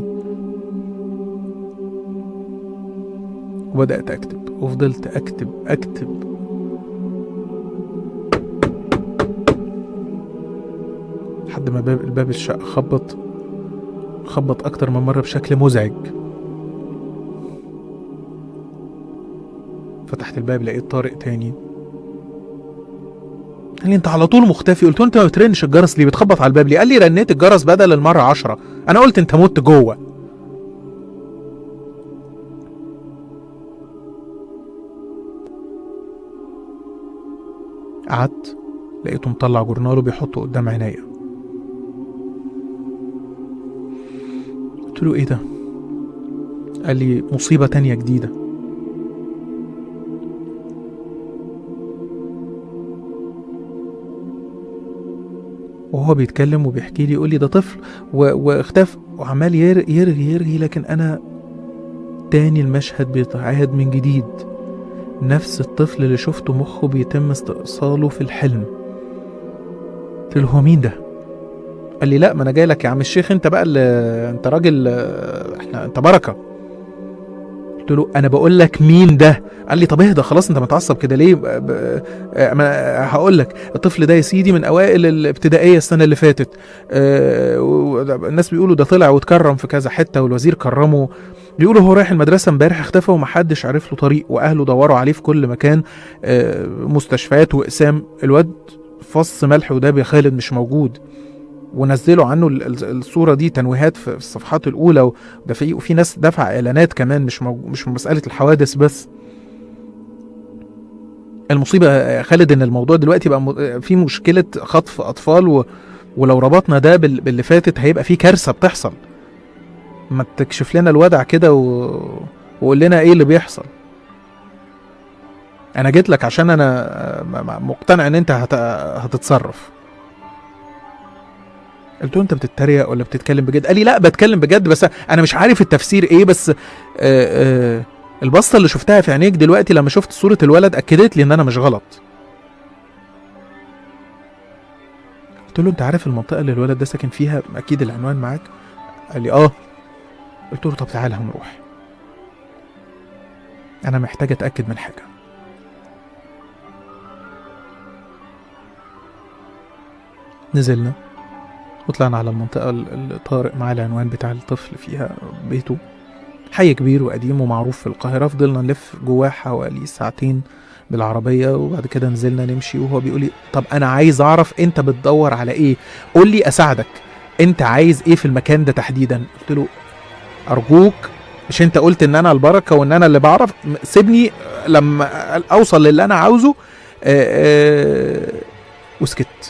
وبدأت أكتب وفضلت أكتب أكتب لحد ما باب الباب الشقة خبط خبط أكتر من مرة بشكل مزعج فتحت الباب لقيت طارق تاني قال لي انت على طول مختفي قلت له انت ما بترنش الجرس ليه بتخبط على الباب ليه قال لي رنيت الجرس بدل المره عشرة انا قلت انت مت جوه قعدت لقيته مطلع جورنال وبيحطه قدام عينيا قلت له ايه ده قال لي مصيبة تانية جديدة وهو بيتكلم وبيحكي لي يقول لي ده طفل و... واختفى وعمال ير... يرغي يرغي لكن انا تاني المشهد بيتعاد من جديد نفس الطفل اللي شفته مخه بيتم استئصاله في الحلم قلت له هو مين ده قال لي لا ما انا جاي لك يا عم الشيخ انت بقى اللي انت راجل احنا انت بركه قلت له انا بقول لك مين ده قال لي طب اهدى خلاص انت متعصب كده ليه ب... ب... ما هقول لك الطفل ده يا سيدي من اوائل الابتدائيه السنه اللي فاتت اه و- الناس بيقولوا ده طلع واتكرم في كذا حته والوزير كرمه بيقولوا هو رايح المدرسه امبارح اختفى ومحدش عرف له طريق واهله دوروا عليه في كل مكان اه مستشفيات واقسام الواد فص ملح وداب يا خالد مش موجود ونزلوا عنه ال- ال- الصوره دي تنويهات في الصفحات الاولى وده في وفي ناس دفع اعلانات كمان مش موجود مش مساله الحوادث بس المصيبه يا خالد ان الموضوع دلوقتي بقى م- في مشكله خطف اطفال و... ولو ربطنا ده بال... باللي فاتت هيبقى في كارثه بتحصل ما تكشف لنا الودع كده و... وقول لنا ايه اللي بيحصل انا جيت لك عشان انا م- م- مقتنع ان انت هت... هتتصرف قلت له انت بتتريق ولا بتتكلم بجد قال لي لا بتكلم بجد بس انا مش عارف التفسير ايه بس آه آه البصه اللي شفتها في عينيك دلوقتي لما شفت صوره الولد اكدت لي ان انا مش غلط قلت له انت عارف المنطقه اللي الولد ده ساكن فيها اكيد العنوان معاك قال لي اه قلت له طب تعالى هنروح انا محتاج اتاكد من حاجه نزلنا وطلعنا على المنطقة اللي طارق معاه العنوان بتاع الطفل فيها بيته حي كبير وقديم ومعروف في القاهرة فضلنا نلف جواه حوالي ساعتين بالعربية وبعد كده نزلنا نمشي وهو بيقول لي طب أنا عايز أعرف أنت بتدور على إيه قول لي أساعدك أنت عايز إيه في المكان ده تحديدا قلت له أرجوك مش أنت قلت إن أنا البركة وإن أنا اللي بعرف م- سيبني لما أوصل للي أنا عاوزه آه، آه، وسكت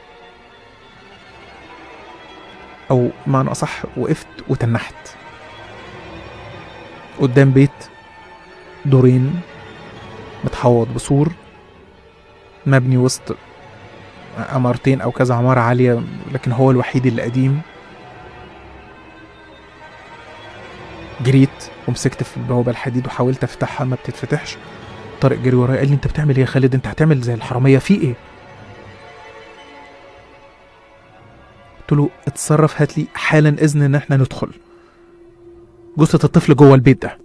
او معنى اصح وقفت وتنحت قدام بيت دورين متحوط بسور مبني وسط عمارتين او كذا عمارة عالية لكن هو الوحيد اللي قديم جريت ومسكت في البوابة الحديد وحاولت افتحها ما بتتفتحش طارق جري ورايا قال لي انت بتعمل ايه يا خالد انت هتعمل زي الحرامية في ايه قلت له اتصرف هات لي حالا اذن ان احنا ندخل جثة الطفل جوه البيت ده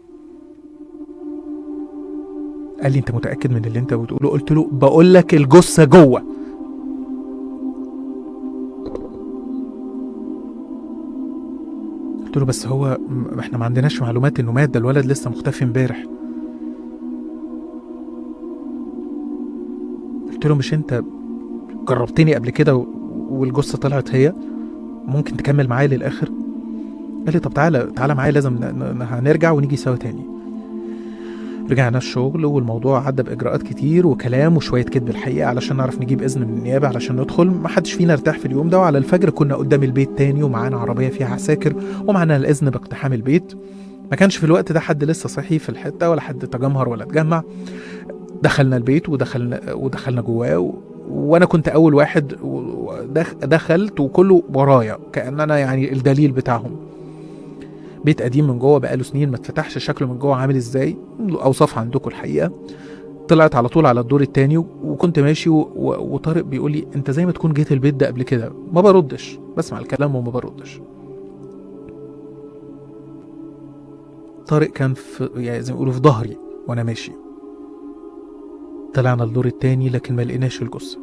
قال لي انت متأكد من اللي انت بتقوله قلت له بقول لك الجثة جوه قلت له بس هو م- احنا ما عندناش معلومات انه مات ده الولد لسه مختفي امبارح قلت له مش انت جربتني قبل كده و- والجثة طلعت هي ممكن تكمل معايا للآخر قال لي طب تعالى تعالى معايا لازم ن- ن- هنرجع ونيجي سوا تاني رجعنا الشغل والموضوع عدى باجراءات كتير وكلام وشويه كدب الحقيقه علشان نعرف نجيب اذن من النيابه علشان ندخل ما حدش فينا ارتاح في اليوم ده وعلى الفجر كنا قدام البيت تاني ومعانا عربيه فيها عساكر ومعانا الاذن باقتحام البيت ما كانش في الوقت ده حد لسه صحي في الحته ولا حد تجمهر ولا اتجمع دخلنا البيت ودخلنا ودخلنا جواه و... وانا كنت اول واحد و- ودخ- دخلت وكله ورايا كان انا يعني الدليل بتاعهم بيت قديم من جوه بقاله سنين ما اتفتحش شكله من جوه عامل ازاي اوصاف عندكم الحقيقه طلعت على طول على الدور التاني و- وكنت ماشي و... و... وطارق بيقول لي انت زي ما تكون جيت البيت ده قبل كده ما بردش بسمع الكلام وما بردش طارق كان في يعني زي ما يقولوا في ظهري وانا ماشي طلعنا الدور التاني لكن ما لقيناش الجثة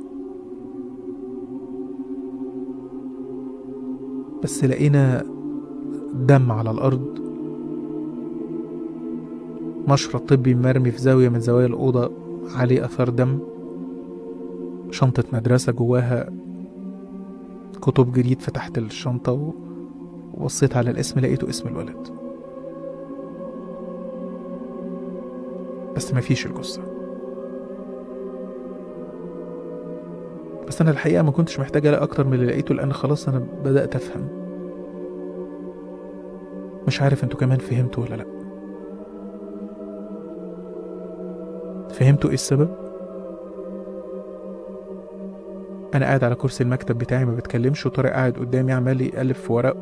بس لقينا دم على الأرض مشرط طبي مرمي في زاوية من زوايا الأوضة عليه أثار دم شنطة مدرسة جواها كتب جديد فتحت الشنطة و- وبصيت على الاسم لقيته اسم الولد بس مفيش الجثة بس أنا الحقيقة ما كنتش محتاج ألاقي أكتر من اللي لقيته لأن خلاص أنا بدأت أفهم مش عارف انتوا كمان فهمتوا ولا لأ فهمتوا ايه السبب؟ أنا قاعد على كرسي المكتب بتاعي ما بتكلمش وطارق قاعد قدامي عمال يقلب في ورق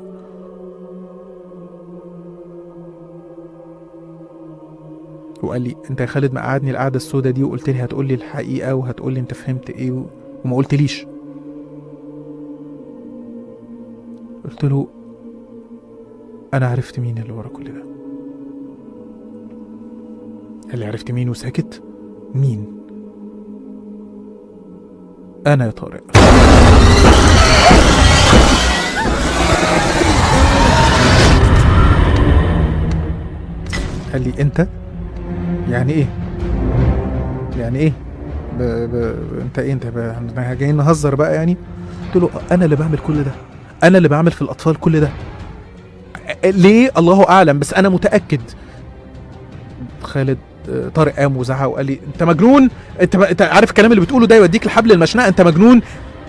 وقال لي انت يا خالد ما قعدني القعده السوداء دي وقلت لي هتقول لي الحقيقه وهتقول لي انت فهمت ايه و... وما قلتليش قلت له انا عرفت مين اللي ورا كل ده قال لي عرفت مين وساكت مين انا يا طارق قال لي انت يعني ايه يعني ايه ب... ب... انت ايه انت ب... احنا جايين نهزر بقى يعني قلت له انا اللي بعمل كل ده انا اللي بعمل في الاطفال كل ده ليه الله اعلم بس انا متاكد خالد آه، طارق قام وزعق وقال لي انت مجنون انت ب... انت عارف الكلام اللي بتقوله ده يوديك لحبل المشنقه انت مجنون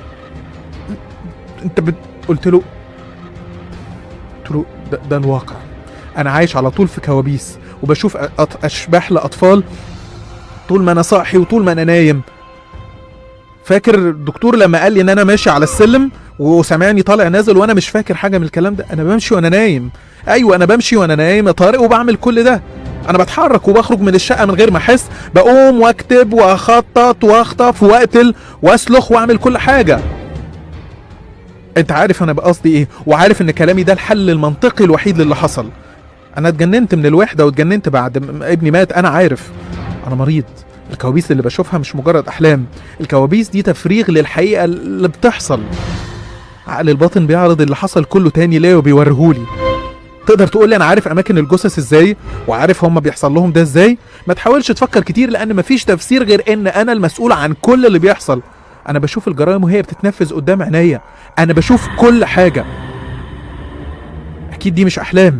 انت بت... قلت له قلت له ده, ده الواقع انا عايش على طول في كوابيس وبشوف أط... اشباح لاطفال طول ما انا صاحي وطول ما انا نايم فاكر الدكتور لما قال لي ان انا ماشي على السلم وسامعني طالع نازل وانا مش فاكر حاجه من الكلام ده انا بمشي وانا نايم ايوه انا بمشي وانا نايم يا طارق وبعمل كل ده انا بتحرك وبخرج من الشقه من غير ما احس بقوم واكتب واخطط واخطف واقتل واسلخ واعمل كل حاجه انت عارف انا بقصدي ايه وعارف ان كلامي ده الحل المنطقي الوحيد للي حصل انا اتجننت من الوحده واتجننت بعد ما ابني مات انا عارف انا مريض الكوابيس اللي بشوفها مش مجرد احلام الكوابيس دي تفريغ للحقيقه اللي بتحصل عقل الباطن بيعرض اللي حصل كله تاني ليا وبيوريهولي تقدر تقول لي انا عارف اماكن الجثث ازاي وعارف هم بيحصل لهم ده ازاي ما تحاولش تفكر كتير لان مفيش تفسير غير ان انا المسؤول عن كل اللي بيحصل انا بشوف الجرائم وهي بتتنفذ قدام عينيا انا بشوف كل حاجه اكيد دي مش احلام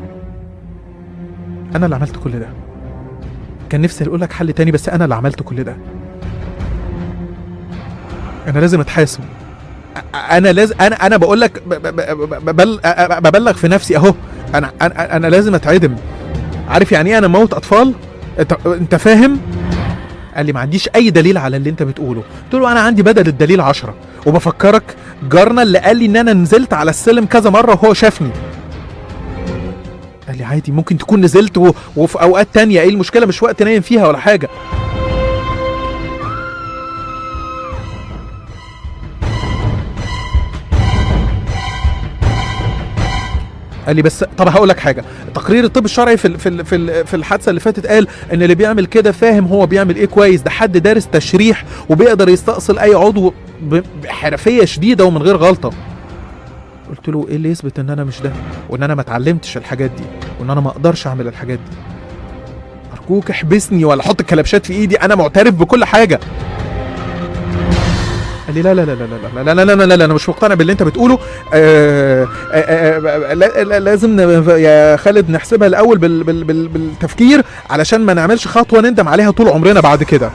انا اللي عملت كل ده كان نفسي اقول لك حل تاني بس انا اللي عملت كل ده انا لازم اتحاسب أ- انا لازم انا انا بقول لك ب- ب- ب- ببل- أ- أ- ببلغ في نفسي اهو انا انا انا لازم اتعدم عارف يعني ايه انا موت اطفال انت انت فاهم قال لي ما عنديش اي دليل على اللي انت بتقوله قلت له انا عندي بدل الدليل عشرة وبفكرك جارنا اللي قال لي ان انا نزلت على السلم كذا مره وهو شافني قال لي عادي ممكن تكون نزلت و... وفي اوقات تانية ايه المشكله مش وقت نايم فيها ولا حاجه قال لي بس طب هقول لك حاجه تقرير الطب الشرعي في ال- في ال- في ال- في الحادثه اللي فاتت قال ان اللي بيعمل كده فاهم هو بيعمل ايه كويس ده حد دارس تشريح وبيقدر يستأصل اي عضو ب- بحرفيه شديده ومن غير غلطه قلت له ايه اللي يثبت ان انا مش ده وان انا ما اتعلمتش الحاجات دي وان انا ما اقدرش اعمل الحاجات دي ارجوك احبسني ولا حط الكلبشات في ايدي انا معترف بكل حاجه قال لي لا لا لا لا لا لا لا لا لا لا, لا انا مش مقتنع باللي انت بتقوله آه آه آه لا- لا- لازم ن- يا خالد نحسبها الاول بال بال بال بالتفكير علشان ما نعملش خطوه نندم عليها طول عمرنا بعد كده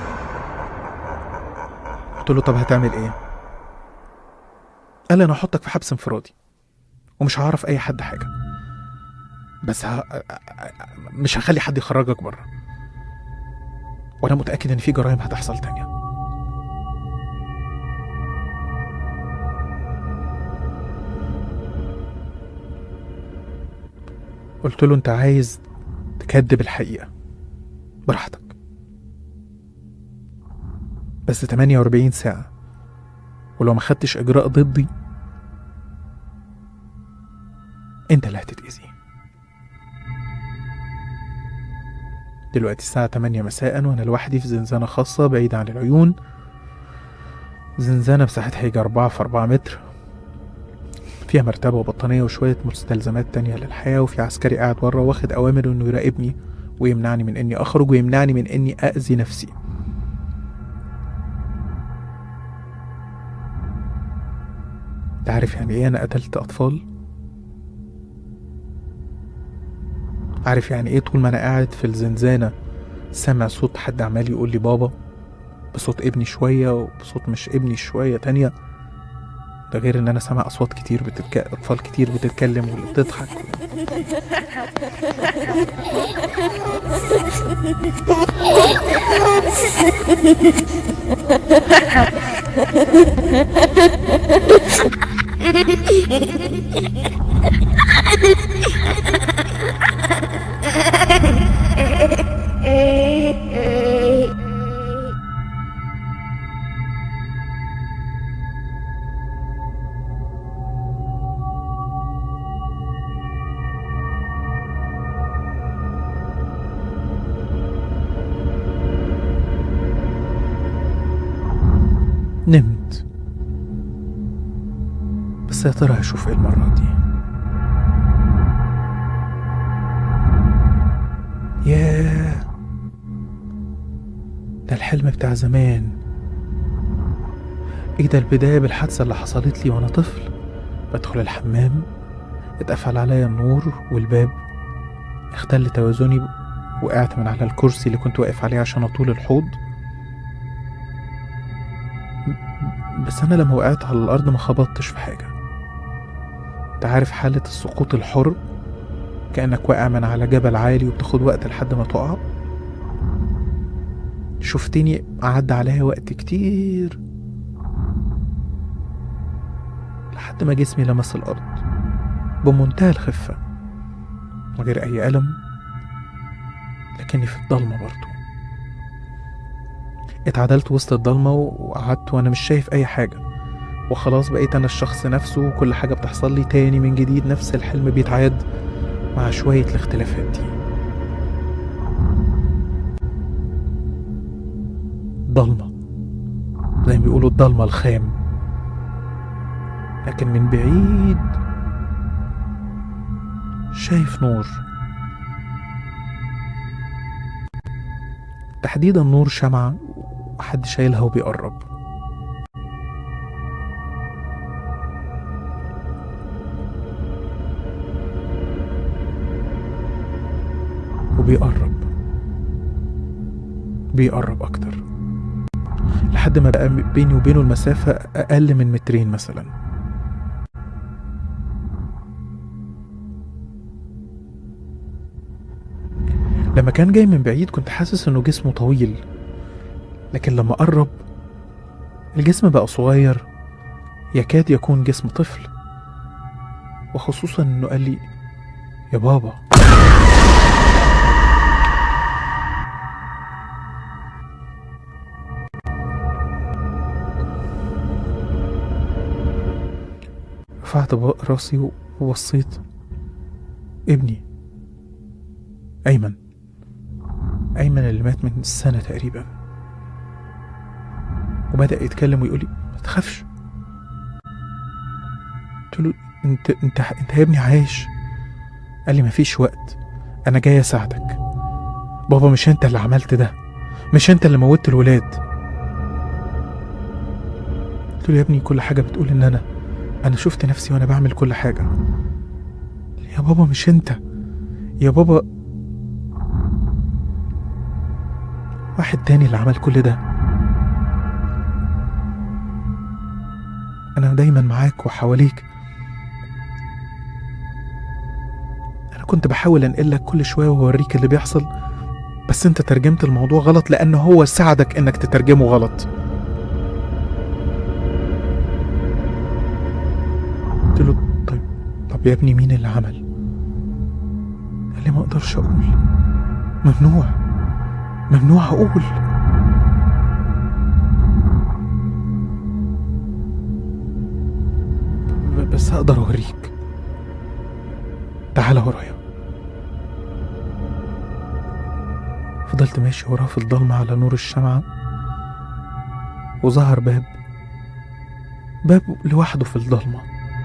قلت له طب هتعمل ايه قال لي انا هحطك في حبس انفرادي ومش هعرف اي حد حاجه بس ه... مش هخلي حد يخرجك بره وانا متاكد ان في جرائم هتحصل تانية قلت له انت عايز تكذب الحقيقه براحتك بس 48 ساعه ولو ما خدتش اجراء ضدي انت اللي هتتاذي دلوقتي الساعة 8 مساء وأنا لوحدي في زنزانة خاصة بعيدة عن العيون زنزانة مساحتها يجي أربعة في أربعة متر فيها مرتبة وبطانية وشوية مستلزمات تانية للحياة وفي عسكري قاعد بره واخد أوامر إنه يراقبني ويمنعني من إني أخرج ويمنعني من إني أذي نفسي أنت عارف يعني إيه أنا قتلت أطفال؟ عارف يعني ايه طول ما انا قاعد في الزنزانة سامع صوت حد عمال يقول لي بابا بصوت ابني شوية وبصوت مش ابني شوية تانية ده غير ان انا سامع اصوات كتير بتتك... اطفال كتير بتتكلم واللي بتضحك نمت بس يا ترى هشوف ايه المرة دي ياه ده الحلم بتاع زمان ايه ده البداية بالحادثة اللي حصلت لي وانا طفل بدخل الحمام اتقفل عليا النور والباب اختل توازني وقعت من على الكرسي اللي كنت واقف عليه عشان اطول الحوض بس انا لما وقعت على الارض ما خبطتش في حاجه انت عارف حاله السقوط الحر كانك واقع من على جبل عالي وبتاخد وقت لحد ما تقع شفتني عدى عليا وقت كتير لحد ما جسمي لمس الارض بمنتهى الخفه من غير اي الم لكني في الضلمه برضه اتعدلت وسط الضلمة وقعدت وأنا مش شايف أي حاجة وخلاص بقيت أنا الشخص نفسه وكل حاجة بتحصل لي تاني من جديد نفس الحلم بيتعاد مع شوية الاختلافات دي ضلمة زي ما بيقولوا الضلمة الخام لكن من بعيد شايف نور تحديدا نور شمعة وحد شايلها وبيقرب وبيقرب بيقرب أكتر لحد ما بقى بيني وبينه المسافة أقل من مترين مثلا لما كان جاي من بعيد كنت حاسس انه جسمه طويل لكن لما قرب الجسم بقى صغير يكاد يكون جسم طفل وخصوصا انه قال لي يا بابا رفعت راسي وبصيت ابني أيمن أيمن اللي مات من سنة تقريبا وبدأ يتكلم ويقول لي ما تخافش قلت له انت انت انت يا ابني عايش قال لي مفيش وقت انا جاي اساعدك بابا مش انت اللي عملت ده مش انت اللي موتت الولاد قلت له يا ابني كل حاجة بتقول إن أنا أنا شفت نفسي وأنا بعمل كل حاجة يا بابا مش أنت يا بابا واحد تاني اللي عمل كل ده أنا دايما معاك وحواليك أنا كنت بحاول أنقلك كل شوية وأوريك اللي بيحصل بس أنت ترجمت الموضوع غلط لأن هو ساعدك إنك تترجمه غلط قلت له طيب طب يا ابني مين اللي عمل قال لي ما اقدرش اقول ممنوع ممنوع اقول ب- بس هقدر اوريك تعال ورايا فضلت ماشي وراه في الضلمة على نور الشمعة وظهر باب باب لوحده في الضلمة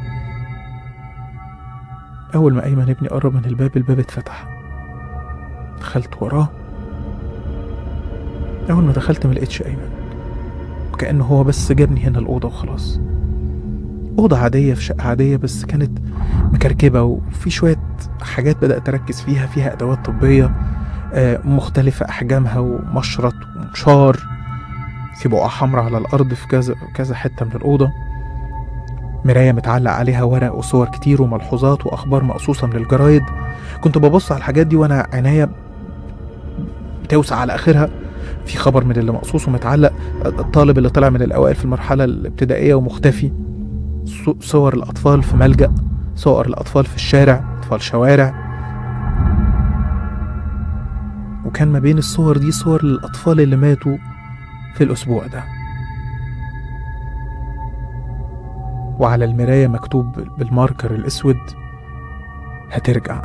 أول ما أيمن ابني قرب من الباب الباب اتفتح دخلت وراه أول ما دخلت ملقتش أيمن وكأنه هو بس جابني هنا الأوضة وخلاص أوضة عادية في شقة عادية بس كانت مكركبة وفي شوية حاجات بدأت أركز فيها فيها أدوات طبية آه، مختلفة أحجامها ومشرط ومنشار في بقعة حمراء على الأرض في كذا كذا حتة من الأوضة مراية متعلق عليها ورق وصور كتير وملحوظات وأخبار مقصوصة من الجرايد كنت ببص على الحاجات دي وأنا عينيا بتوسع على آخرها في خبر من اللي مقصوص ومتعلق الطالب اللي طلع من الأوائل في المرحلة الابتدائية ومختفي صو- صور الأطفال في ملجأ صور الأطفال في الشارع أطفال شوارع وكان ما بين الصور دي صور للأطفال اللي ماتوا في الأسبوع ده وعلى المراية مكتوب بالماركر الأسود هترجع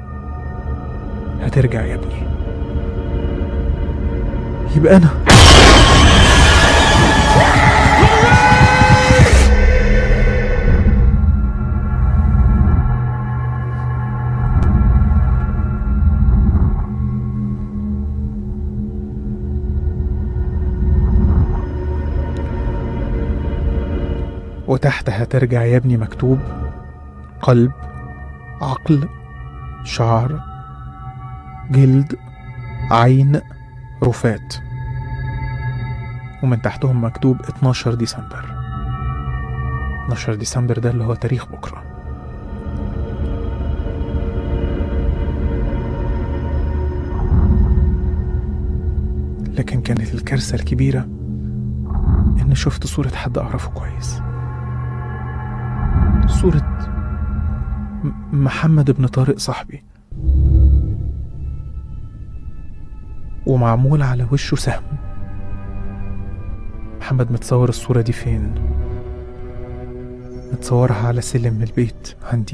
هترجع يا ابني يبقى أنا وتحت هترجع يا ابني مكتوب قلب عقل شعر جلد عين رفات ومن تحتهم مكتوب 12 ديسمبر 12 ديسمبر ده اللي هو تاريخ بكرة لكن كانت الكارثة الكبيرة إن شفت صورة حد أعرفه كويس صورة م- محمد بن طارق صاحبي ومعمول على وشه سهم محمد متصور الصورة دي فين؟ متصورها على سلم البيت عندي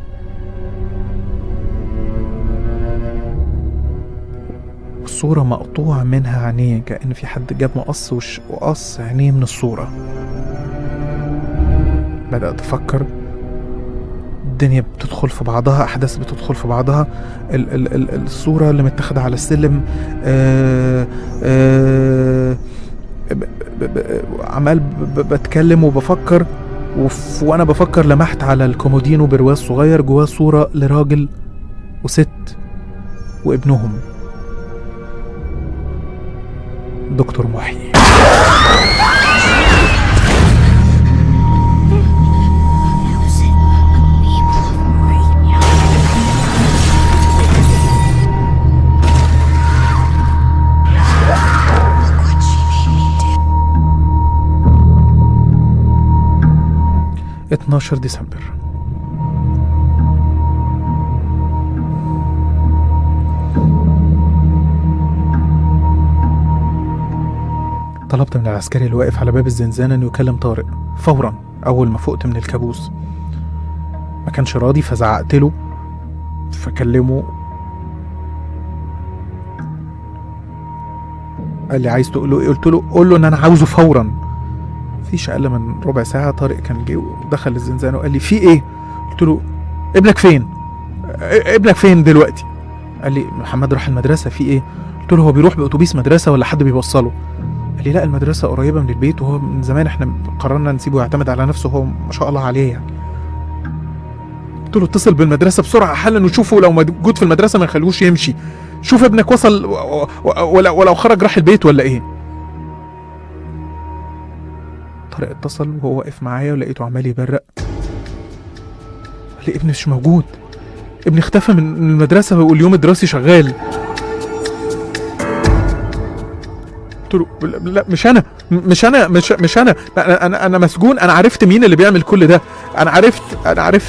الصورة مقطوع منها عينيه كأن في حد جاب مقص وش- وقص عينيه من الصورة بدأت أفكر الدنيا بتدخل في بعضها أحداث بتدخل في بعضها ال ال ال الصورة اللي متاخدة على السلم آه آه ب ب ب عمال ب ب بتكلم وبفكر وف وأنا بفكر لمحت على الكومودينو برواز صغير جواه صورة لراجل وست وابنهم دكتور محيي اتناشر ديسمبر طلبت من العسكري اللي واقف على باب الزنزانة انه يكلم طارق فورا اول ما فقت من الكابوس ما كانش راضي فزعقت له فكلمه قال لي عايز تقول له ايه قلت له قول له ان انا عاوزه فورا مفيش اقل من ربع ساعه طارق كان جه ودخل الزنزانه وقال لي في ايه قلت له ابنك فين ا- ابنك فين دلوقتي قال لي محمد راح المدرسه في ايه قلت له هو بيروح باتوبيس مدرسه ولا حد بيوصله قال لي لا المدرسه قريبه من البيت وهو من زمان احنا قررنا نسيبه يعتمد على نفسه هو ما شاء الله عليه يعني قلت له اتصل بالمدرسه بسرعه حالا وشوفه لو موجود في المدرسه ما يخلوش يمشي شوف ابنك وصل و- و- ولو, ولو خرج راح البيت ولا ايه طارق اتصل وهو واقف معايا ولقيته عمال يبرق قال لي ابني مش موجود ابني اختفى من من المدرسة واليوم الدراسي شغال قلت له لا لا، مش انا م- مش انا مش مش انا انا انا, أنا مسجون انا عرفت مين اللي بيعمل كل ده انا عرفت انا عرفت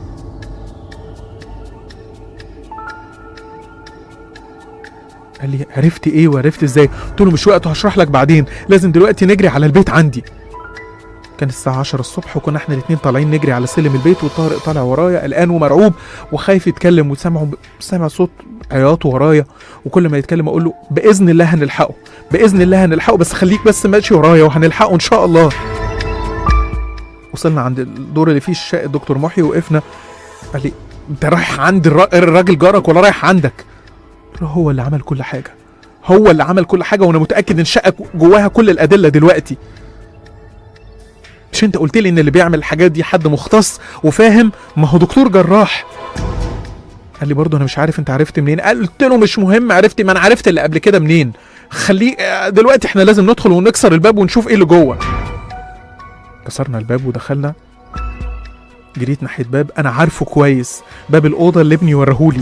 قال لي عرفت ايه وعرفت ازاي قلت له مش وقته هشرح لك بعدين لازم دلوقتي نجري على البيت عندي كان الساعة 10 الصبح وكنا احنا الاتنين طالعين نجري على سلم البيت وطارق طالع ورايا قلقان ومرعوب وخايف يتكلم وسامعه سامع صوت عياطه ورايا وكل ما يتكلم اقول له باذن الله هنلحقه باذن الله هنلحقه بس خليك بس ماشي ورايا وهنلحقه ان شاء الله وصلنا عند الدور اللي فيه الشقة الدكتور محي وقفنا قال لي انت رايح عند الر- الراجل جارك ولا رايح عندك قلت له هو اللي عمل كل حاجه هو اللي عمل كل حاجه وانا متاكد ان الشقه جواها كل الادله دلوقتي مش انت قلت لي ان اللي بيعمل الحاجات دي حد مختص وفاهم ما هو دكتور جراح قال لي برضه انا مش عارف انت عرفت منين قلت له مش مهم عرفت ما انا عرفت اللي قبل كده منين خليه آه، دلوقتي احنا لازم ندخل ونكسر الباب ونشوف ايه اللي جوه كسرنا الباب ودخلنا جريت ناحيه باب انا عارفه كويس باب الاوضه اللي ابني ورهولي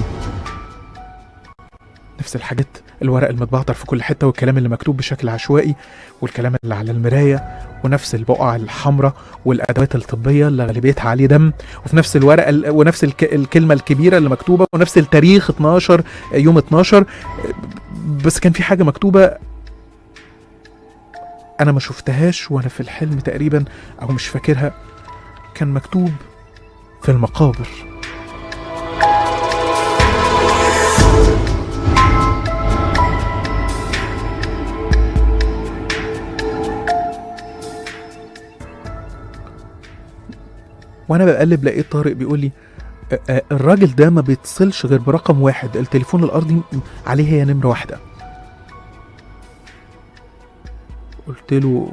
نفس الحاجات الورق المتبعتر في كل حته والكلام اللي مكتوب بشكل عشوائي والكلام اللي على المرايه ونفس البقع الحمراء والادوات الطبيه اللي غالبيتها عليه دم وفي نفس الورقه ال- ونفس الك... الكلمه الكبيره اللي مكتوبه ونفس التاريخ 12 يوم 12 بس كان في حاجه مكتوبه انا ما شفتهاش وانا في الحلم تقريبا او مش فاكرها كان مكتوب في المقابر وانا بقلب لقيت طارق بيقول لي "أ- أ- الراجل ده ما بيتصلش غير برقم واحد التليفون الارضي م- عليه هي نمره واحده قلت له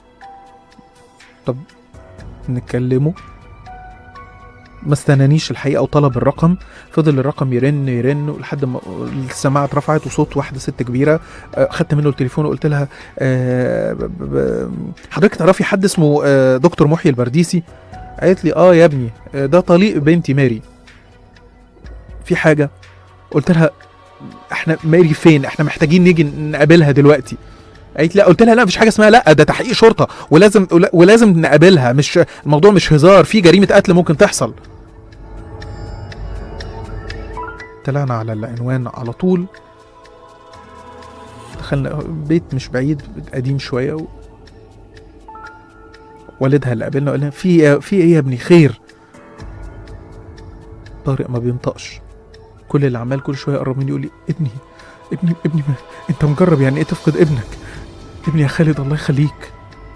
طب نكلمه ما استنانيش الحقيقه وطلب الرقم فضل الرقم يرن يرن لحد ما السماعه اترفعت وصوت واحده ست كبيره آه، خدت منه التليفون وقلت لها آه، ب- ب- ب- حضرتك تعرفي حد اسمه آه، دكتور محيي البرديسي قالت لي اه يا ابني آه، ده طليق بنتي ماري في حاجه قلت لها احنا ماري فين احنا محتاجين نيجي نقابلها دلوقتي قالت لا قلت لها لا مفيش حاجه اسمها لا ده تحقيق شرطه ولازم ولازم نقابلها مش الموضوع مش هزار في جريمه قتل ممكن تحصل طلعنا على العنوان على طول دخلنا بيت مش بعيد قديم شويه و... والدها اللي قابلنا قال لنا في في ايه يا ابني خير طارق ما بينطقش كل اللي عمال كل شويه يقرب مني يقول لي ابني ابني ابني ما انت مجرب يعني ايه تفقد ابنك ابني يا خالد الله يخليك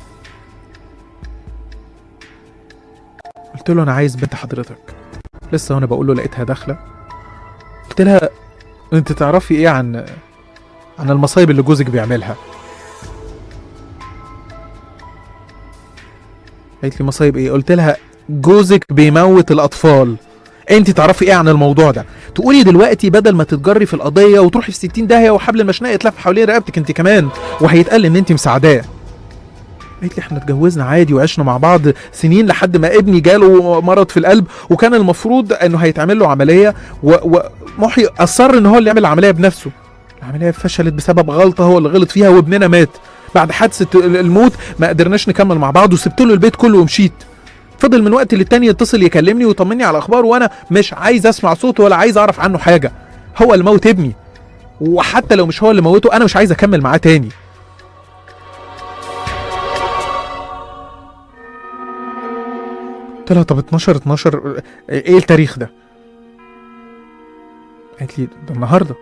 قلت له انا عايز بنت حضرتك لسه وانا بقول له لقيتها داخله قلت لها انت تعرفي ايه عن عن المصايب اللي جوزك بيعملها قالت لي مصايب ايه قلت لها جوزك بيموت الاطفال انت تعرفي ايه عن الموضوع ده تقولي دلوقتي بدل ما تتجري في القضيه وتروحي في 60 داهيه وحبل المشنقه يتلف حوالين رقبتك انت كمان وهيتقال ان انت مساعداه قالت لي احنا اتجوزنا عادي وعشنا مع بعض سنين لحد ما ابني جاله مرض في القلب وكان المفروض انه هيتعمل له عمليه و- ومحي اصر ان هو اللي يعمل العمليه بنفسه العمليه فشلت بسبب غلطه هو اللي غلط فيها وابننا مات بعد حادثه الموت ما قدرناش نكمل مع بعض وسبت له البيت كله ومشيت فضل من وقت للتاني يتصل يكلمني ويطمني على الاخبار وانا مش عايز اسمع صوته ولا عايز اعرف عنه حاجه هو اللي موت ابني وحتى لو مش هو اللي موته انا مش عايز اكمل معاه تاني قلت لها طب 12 12 ايه التاريخ ده؟ قالت لي ده النهارده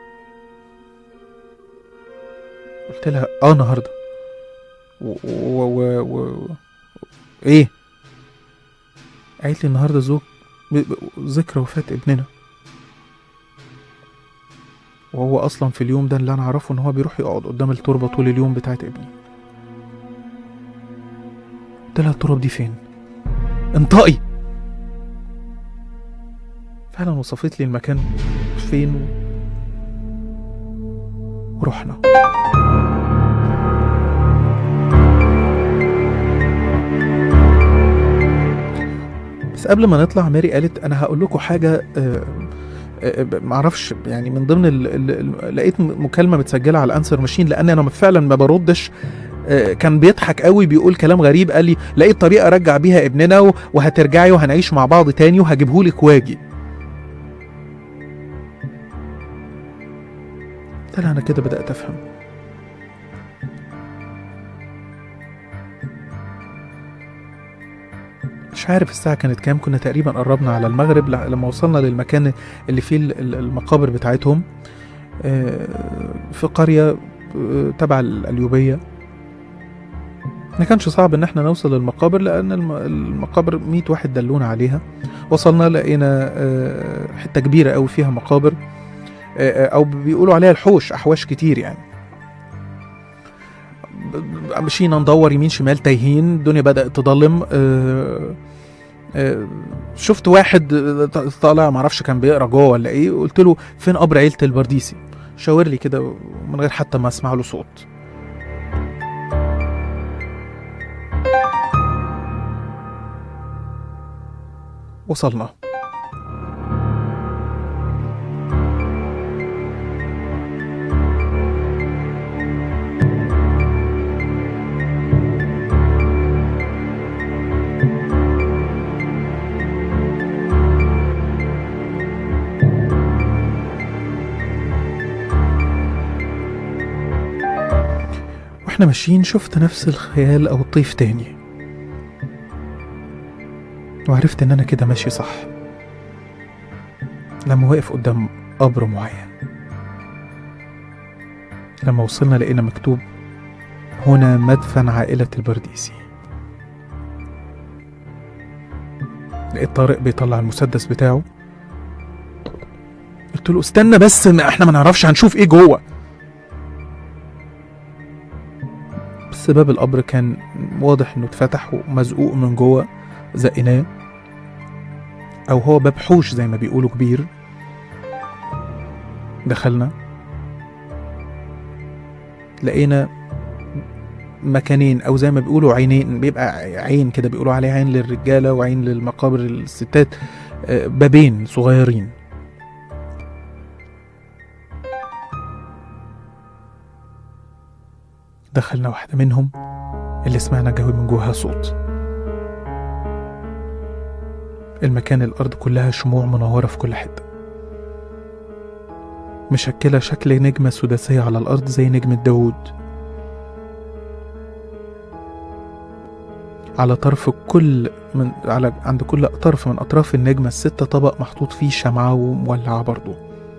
قلت لها اه النهارده و و و, و... ايه؟ قالت لي النهارده زوج ب- ب- ذكرى وفاة ابننا وهو اصلا في اليوم ده اللي انا اعرفه ان هو بيروح يقعد قدام التربه طول اليوم بتاعت ابني قلت لها التراب دي فين انطقي فعلا وصفت لي المكان فين و... ورحنا بس قبل ما نطلع ماري قالت انا هقول لكم حاجه آه، آه، معرفش يعني من ضمن ال... ال... ال- لقيت م- مكالمه متسجله على الانسر ماشين لان انا فعلا ما بردش آه، كان بيضحك قوي بيقول كلام غريب قال لي لقيت طريقه ارجع بيها ابننا و- وهترجعي وهنعيش مع بعض تاني وهجيبهولك واجي قلت لها انا كده بدات افهم مش عارف الساعة كانت كام كنا تقريبا قربنا على المغرب ل- لما وصلنا للمكان اللي فيه ال- ال- المقابر بتاعتهم آه، في قرية آه، تبع ال- اليوبية ما كانش صعب ان احنا نوصل للمقابر لان الم- المقابر 100 واحد دلونا عليها وصلنا لقينا آه، حتة كبيرة قوي فيها مقابر آه، آه، او بيقولوا عليها الحوش احواش كتير يعني ب- ب- مشينا ندور يمين شمال تايهين الدنيا بدأت تضلم آه، آه، شفت واحد آه، ط- طالع معرفش كان بيقرا جوه ولا ايه قلت له فين قبر عيلة البرديسي شاور لي كده من غير حتى ما اسمع له صوت وصلنا واحنا ماشيين شفت نفس الخيال او الطيف تاني وعرفت ان انا كده ماشي صح لما وقف قدام قبر معين لما وصلنا لقينا مكتوب هنا مدفن عائلة البرديسي لقيت طارق بيطلع المسدس بتاعه قلت له استنى بس ما احنا ما نعرفش هنشوف ايه جوه بس باب القبر كان واضح انه اتفتح ومزقوق من جوه زقناه او هو باب حوش زي ما بيقولوا كبير دخلنا لقينا مكانين او زي ما بيقولوا عينين بيبقى عين كده بيقولوا عليه عين للرجاله وعين للمقابر الستات آه، بابين صغيرين دخلنا واحدة منهم اللي سمعنا جاوي من جواها صوت المكان الأرض كلها شموع منورة في كل حتة مشكلة شكل نجمة سداسية على الأرض زي نجمة داوود على طرف كل من على عند كل طرف من أطراف النجمة الستة طبق محطوط فيه شمعة ومولعة برضو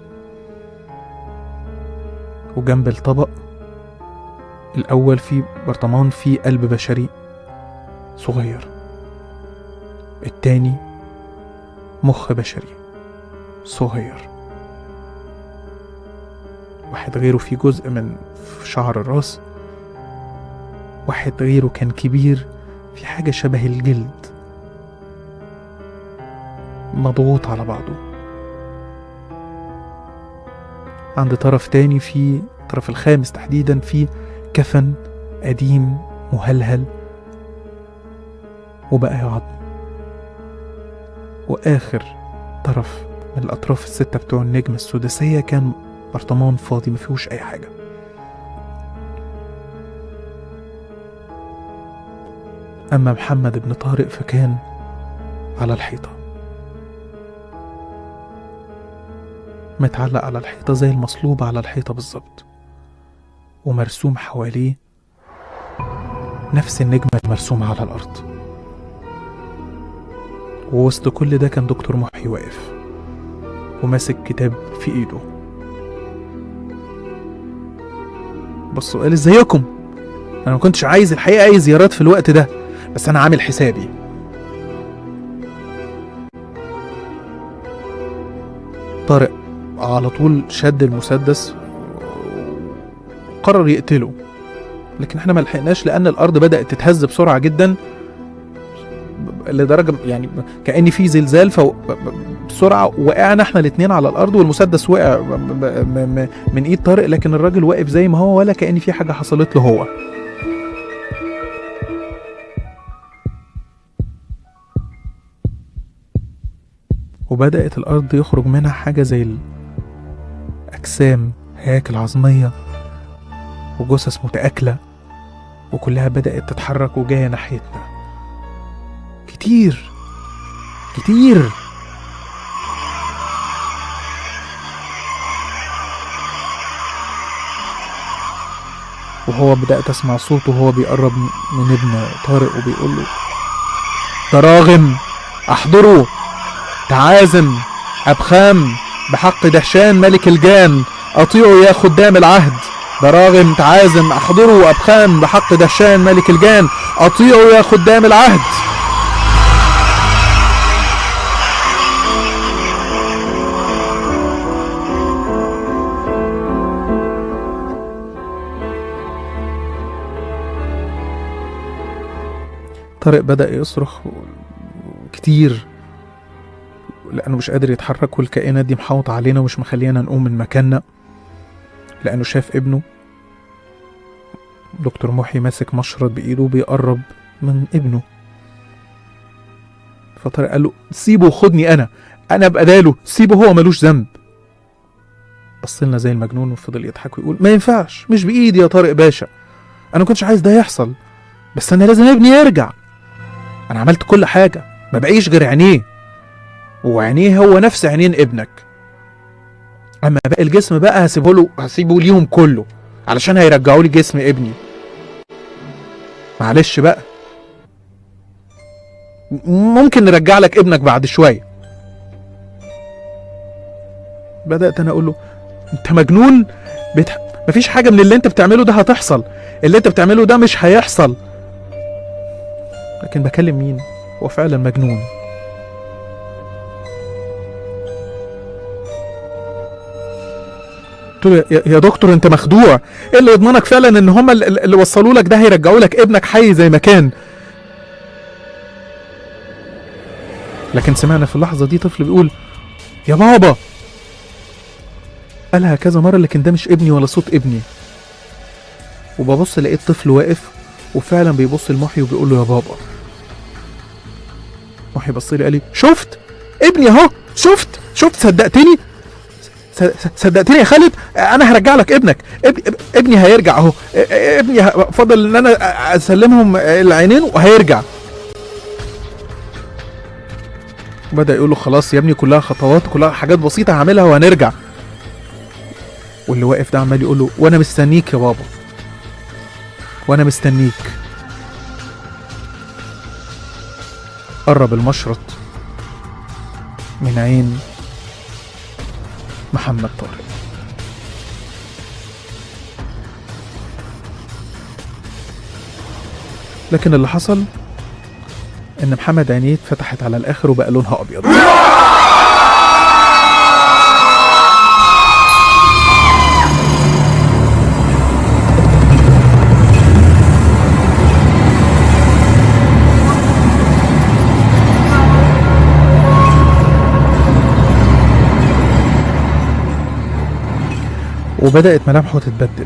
وجنب الطبق الأول فيه برطمان فيه قلب بشري صغير التاني مخ بشري صغير واحد غيره فيه جزء من شعر الراس واحد غيره كان كبير في حاجة شبه الجلد مضغوط على بعضه عند طرف تاني في الطرف الخامس تحديدا في كفن قديم مهلهل وبقى عظم وآخر طرف من الأطراف الستة بتوع النجمة السداسية كان برطمان فاضي مفيهوش أي حاجة أما محمد بن طارق فكان على الحيطة متعلق على الحيطة زي المصلوب على الحيطة بالظبط ومرسوم حواليه نفس النجمة المرسومة على الأرض ووسط كل ده كان دكتور محي واقف وماسك كتاب في ايده بص وقال ازيكم انا ما كنتش عايز الحقيقه اي زيارات في الوقت ده بس انا عامل حسابي طارق على طول شد المسدس قرر يقتله لكن احنا ما لحقناش لان الارض بدات تتهز بسرعه جدا لدرجه يعني كان في زلزال فبسرعه وقعنا احنا الاثنين على الارض والمسدس وقع ب- ب- م- م- من ايد طارق لكن الراجل واقف زي ما هو ولا كان في حاجه حصلت له هو وبدأت الأرض يخرج منها حاجة زي الأجسام هياكل عظمية وجثث متآكلة وكلها بدأت تتحرك وجاية ناحيتنا كتير كتير وهو بدأت أسمع صوته وهو بيقرب من ابن طارق وبيقول له تراغم احضروا تعازم أبخام بحق دهشان ملك الجان أطيعوا يا خدام العهد دراغم تعازم احضروا أبخام بحق دهشان ملك الجان أطيعوا يا خدام العهد طارق بدأ يصرخ كتير لأنه مش قادر يتحرك والكائنات دي محاوطة علينا ومش مخلينا نقوم من مكاننا لأنه شاف ابنه دكتور محي ماسك مشرط بإيده بيقرب من ابنه فطارق قال له سيبه وخدني أنا أنا بداله سيبه هو ملوش ذنب بص لنا زي المجنون وفضل يضحك ويقول ما ينفعش مش بإيدي يا طارق باشا أنا ما كنتش عايز ده يحصل بس أنا لازم ابني يرجع أنا عملت كل حاجة ما بقيش غير عينيه وعينيه هو نفس عينين ابنك اما باقي الجسم بقى هسيبه له هسيبه ليهم كله علشان هيرجعوا لي جسم ابني معلش بقى م- ممكن نرجع لك ابنك بعد شويه بدات انا اقول له انت مجنون بتح... مفيش حاجه من اللي انت بتعمله ده هتحصل اللي انت بتعمله ده مش هيحصل لكن بكلم مين هو فعلا مجنون قلت له يا- يا دكتور انت مخدوع ايه اللي يضمنك فعلا ان هم اللي وصلوا لك ده هيرجعوا لك ابنك حي زي ما كان لكن سمعنا في اللحظه دي طفل بيقول يا بابا قالها كذا مره لكن ده مش ابني ولا صوت ابني وببص لقيت طفل واقف وفعلا بيبص لمحي وبيقول له يا بابا محي بص لي قال لي شفت ابني اهو شفت شفت صدقتني س- س- صدقتني يا خالد انا هرجع لك ابنك اب... اب- ابني هيرجع اهو ا- ابني ه- فضل ان انا أ- اسلمهم العينين وهيرجع بدا يقول له خلاص يا ابني كلها خطوات كلها حاجات بسيطه هعملها وهنرجع واللي واقف ده عمال يقول له وانا مستنيك يا بابا وانا مستنيك قرب المشرط من عين محمد طارق لكن اللي حصل ان محمد عينيه اتفتحت على الاخر وبقى لونها ابيض وبدأت ملامحه تتبدل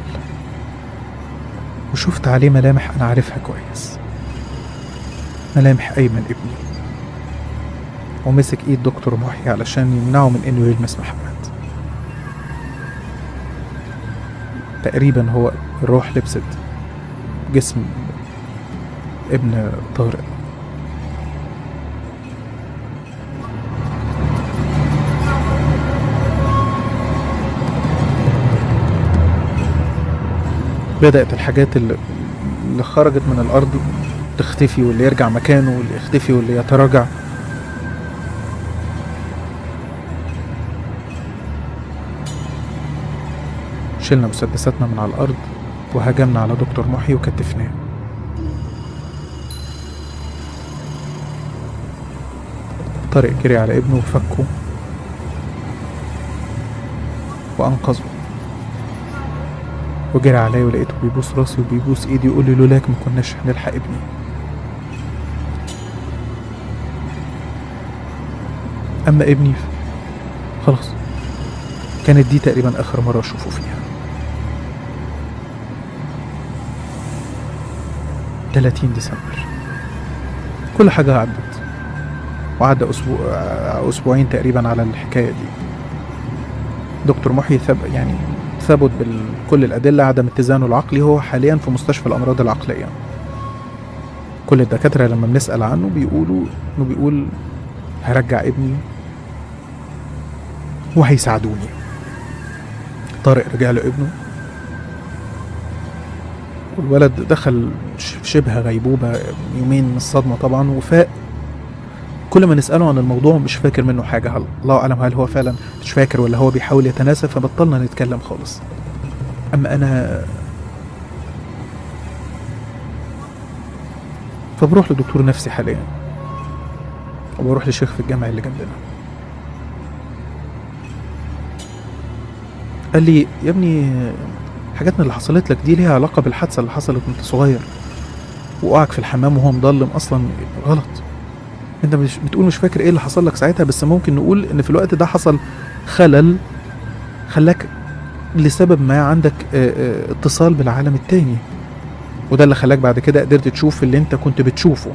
وشفت عليه ملامح أنا عارفها كويس ملامح أيمن ابني ومسك إيد دكتور محي علشان يمنعه من إنه يلمس محمد تقريبا هو الروح لبست جسم ابن طارق بدأت الحاجات اللي, اللي خرجت من الأرض تختفي واللي يرجع مكانه واللي يختفي واللي يتراجع شلنا مسدساتنا من على الأرض وهجمنا على دكتور محي وكتفناه طارق جري على ابنه وفكه وأنقذه وجري عليا ولقيته بيبوس راسي وبيبوس ايدي يقول لي لولاك ما كناش هنلحق ابني اما ابني ف- خلاص كانت دي تقريبا اخر مره اشوفه فيها 30 ديسمبر كل حاجه عدت وعدى اسبوع اسبوعين تقريبا على الحكايه دي دكتور محي ثب يعني ثبت بكل الأدلة عدم اتزانه العقلي هو حاليا في مستشفى الأمراض العقلية كل الدكاترة لما بنسأل عنه بيقولوا إنه بيقول هرجع ابني وهيساعدوني طارق رجع له ابنه والولد دخل ش- في شبه غيبوبة يومين من الصدمة طبعا وفاق كل ما نسأله عن الموضوع مش فاكر منه حاجة هل الله أعلم هل هو فعلا مش فاكر ولا هو بيحاول يتناسى فبطلنا نتكلم خالص أما أنا فبروح لدكتور نفسي حاليا وبروح لشيخ في الجامع اللي جنبنا قال لي يا ابني حاجاتنا اللي حصلت لك دي ليها علاقة بالحادثة اللي حصلت وانت صغير وقعك في الحمام وهو مضلم أصلا غلط انت مش بتقول مش فاكر ايه اللي حصل لك ساعتها بس ممكن نقول ان في الوقت ده حصل خلل خلاك لسبب ما عندك آه، آه، اتصال بالعالم التاني وده اللي خلاك بعد كده قدرت تشوف اللي انت كنت بتشوفه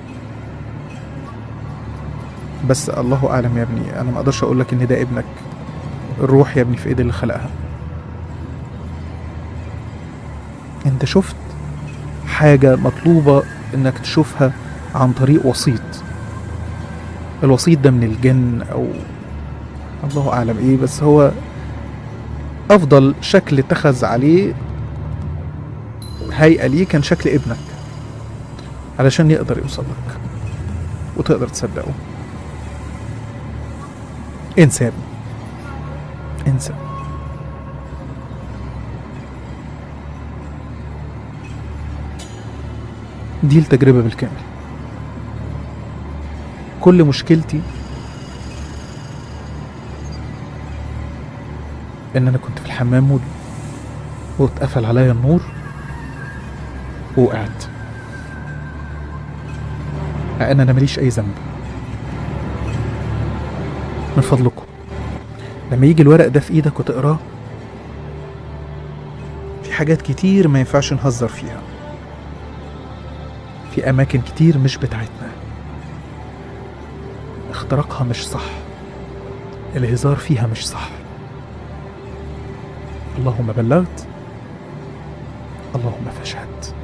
بس الله اعلم يا ابني انا ما اقدرش اقول لك ان ده ابنك الروح يا ابني في ايد اللي خلقها انت شفت حاجة مطلوبة انك تشوفها عن طريق وسيط الوسيط ده من الجن او الله اعلم ايه بس هو افضل شكل اتخذ عليه هيئة ليه كان شكل ابنك علشان يقدر يوصل لك وتقدر تصدقه انسى يا ابني انسى دي التجربة بالكامل كل مشكلتي ان انا كنت في الحمام و- واتقفل عليا النور ووقعت مع ان انا ماليش اي ذنب من فضلكم لما يجي الورق ده في ايدك وتقراه في حاجات كتير ما ينفعش نهزر فيها في اماكن كتير مش بتاعتنا اختراقها مش صح الهزار فيها مش صح اللهم بلغت اللهم فاشهد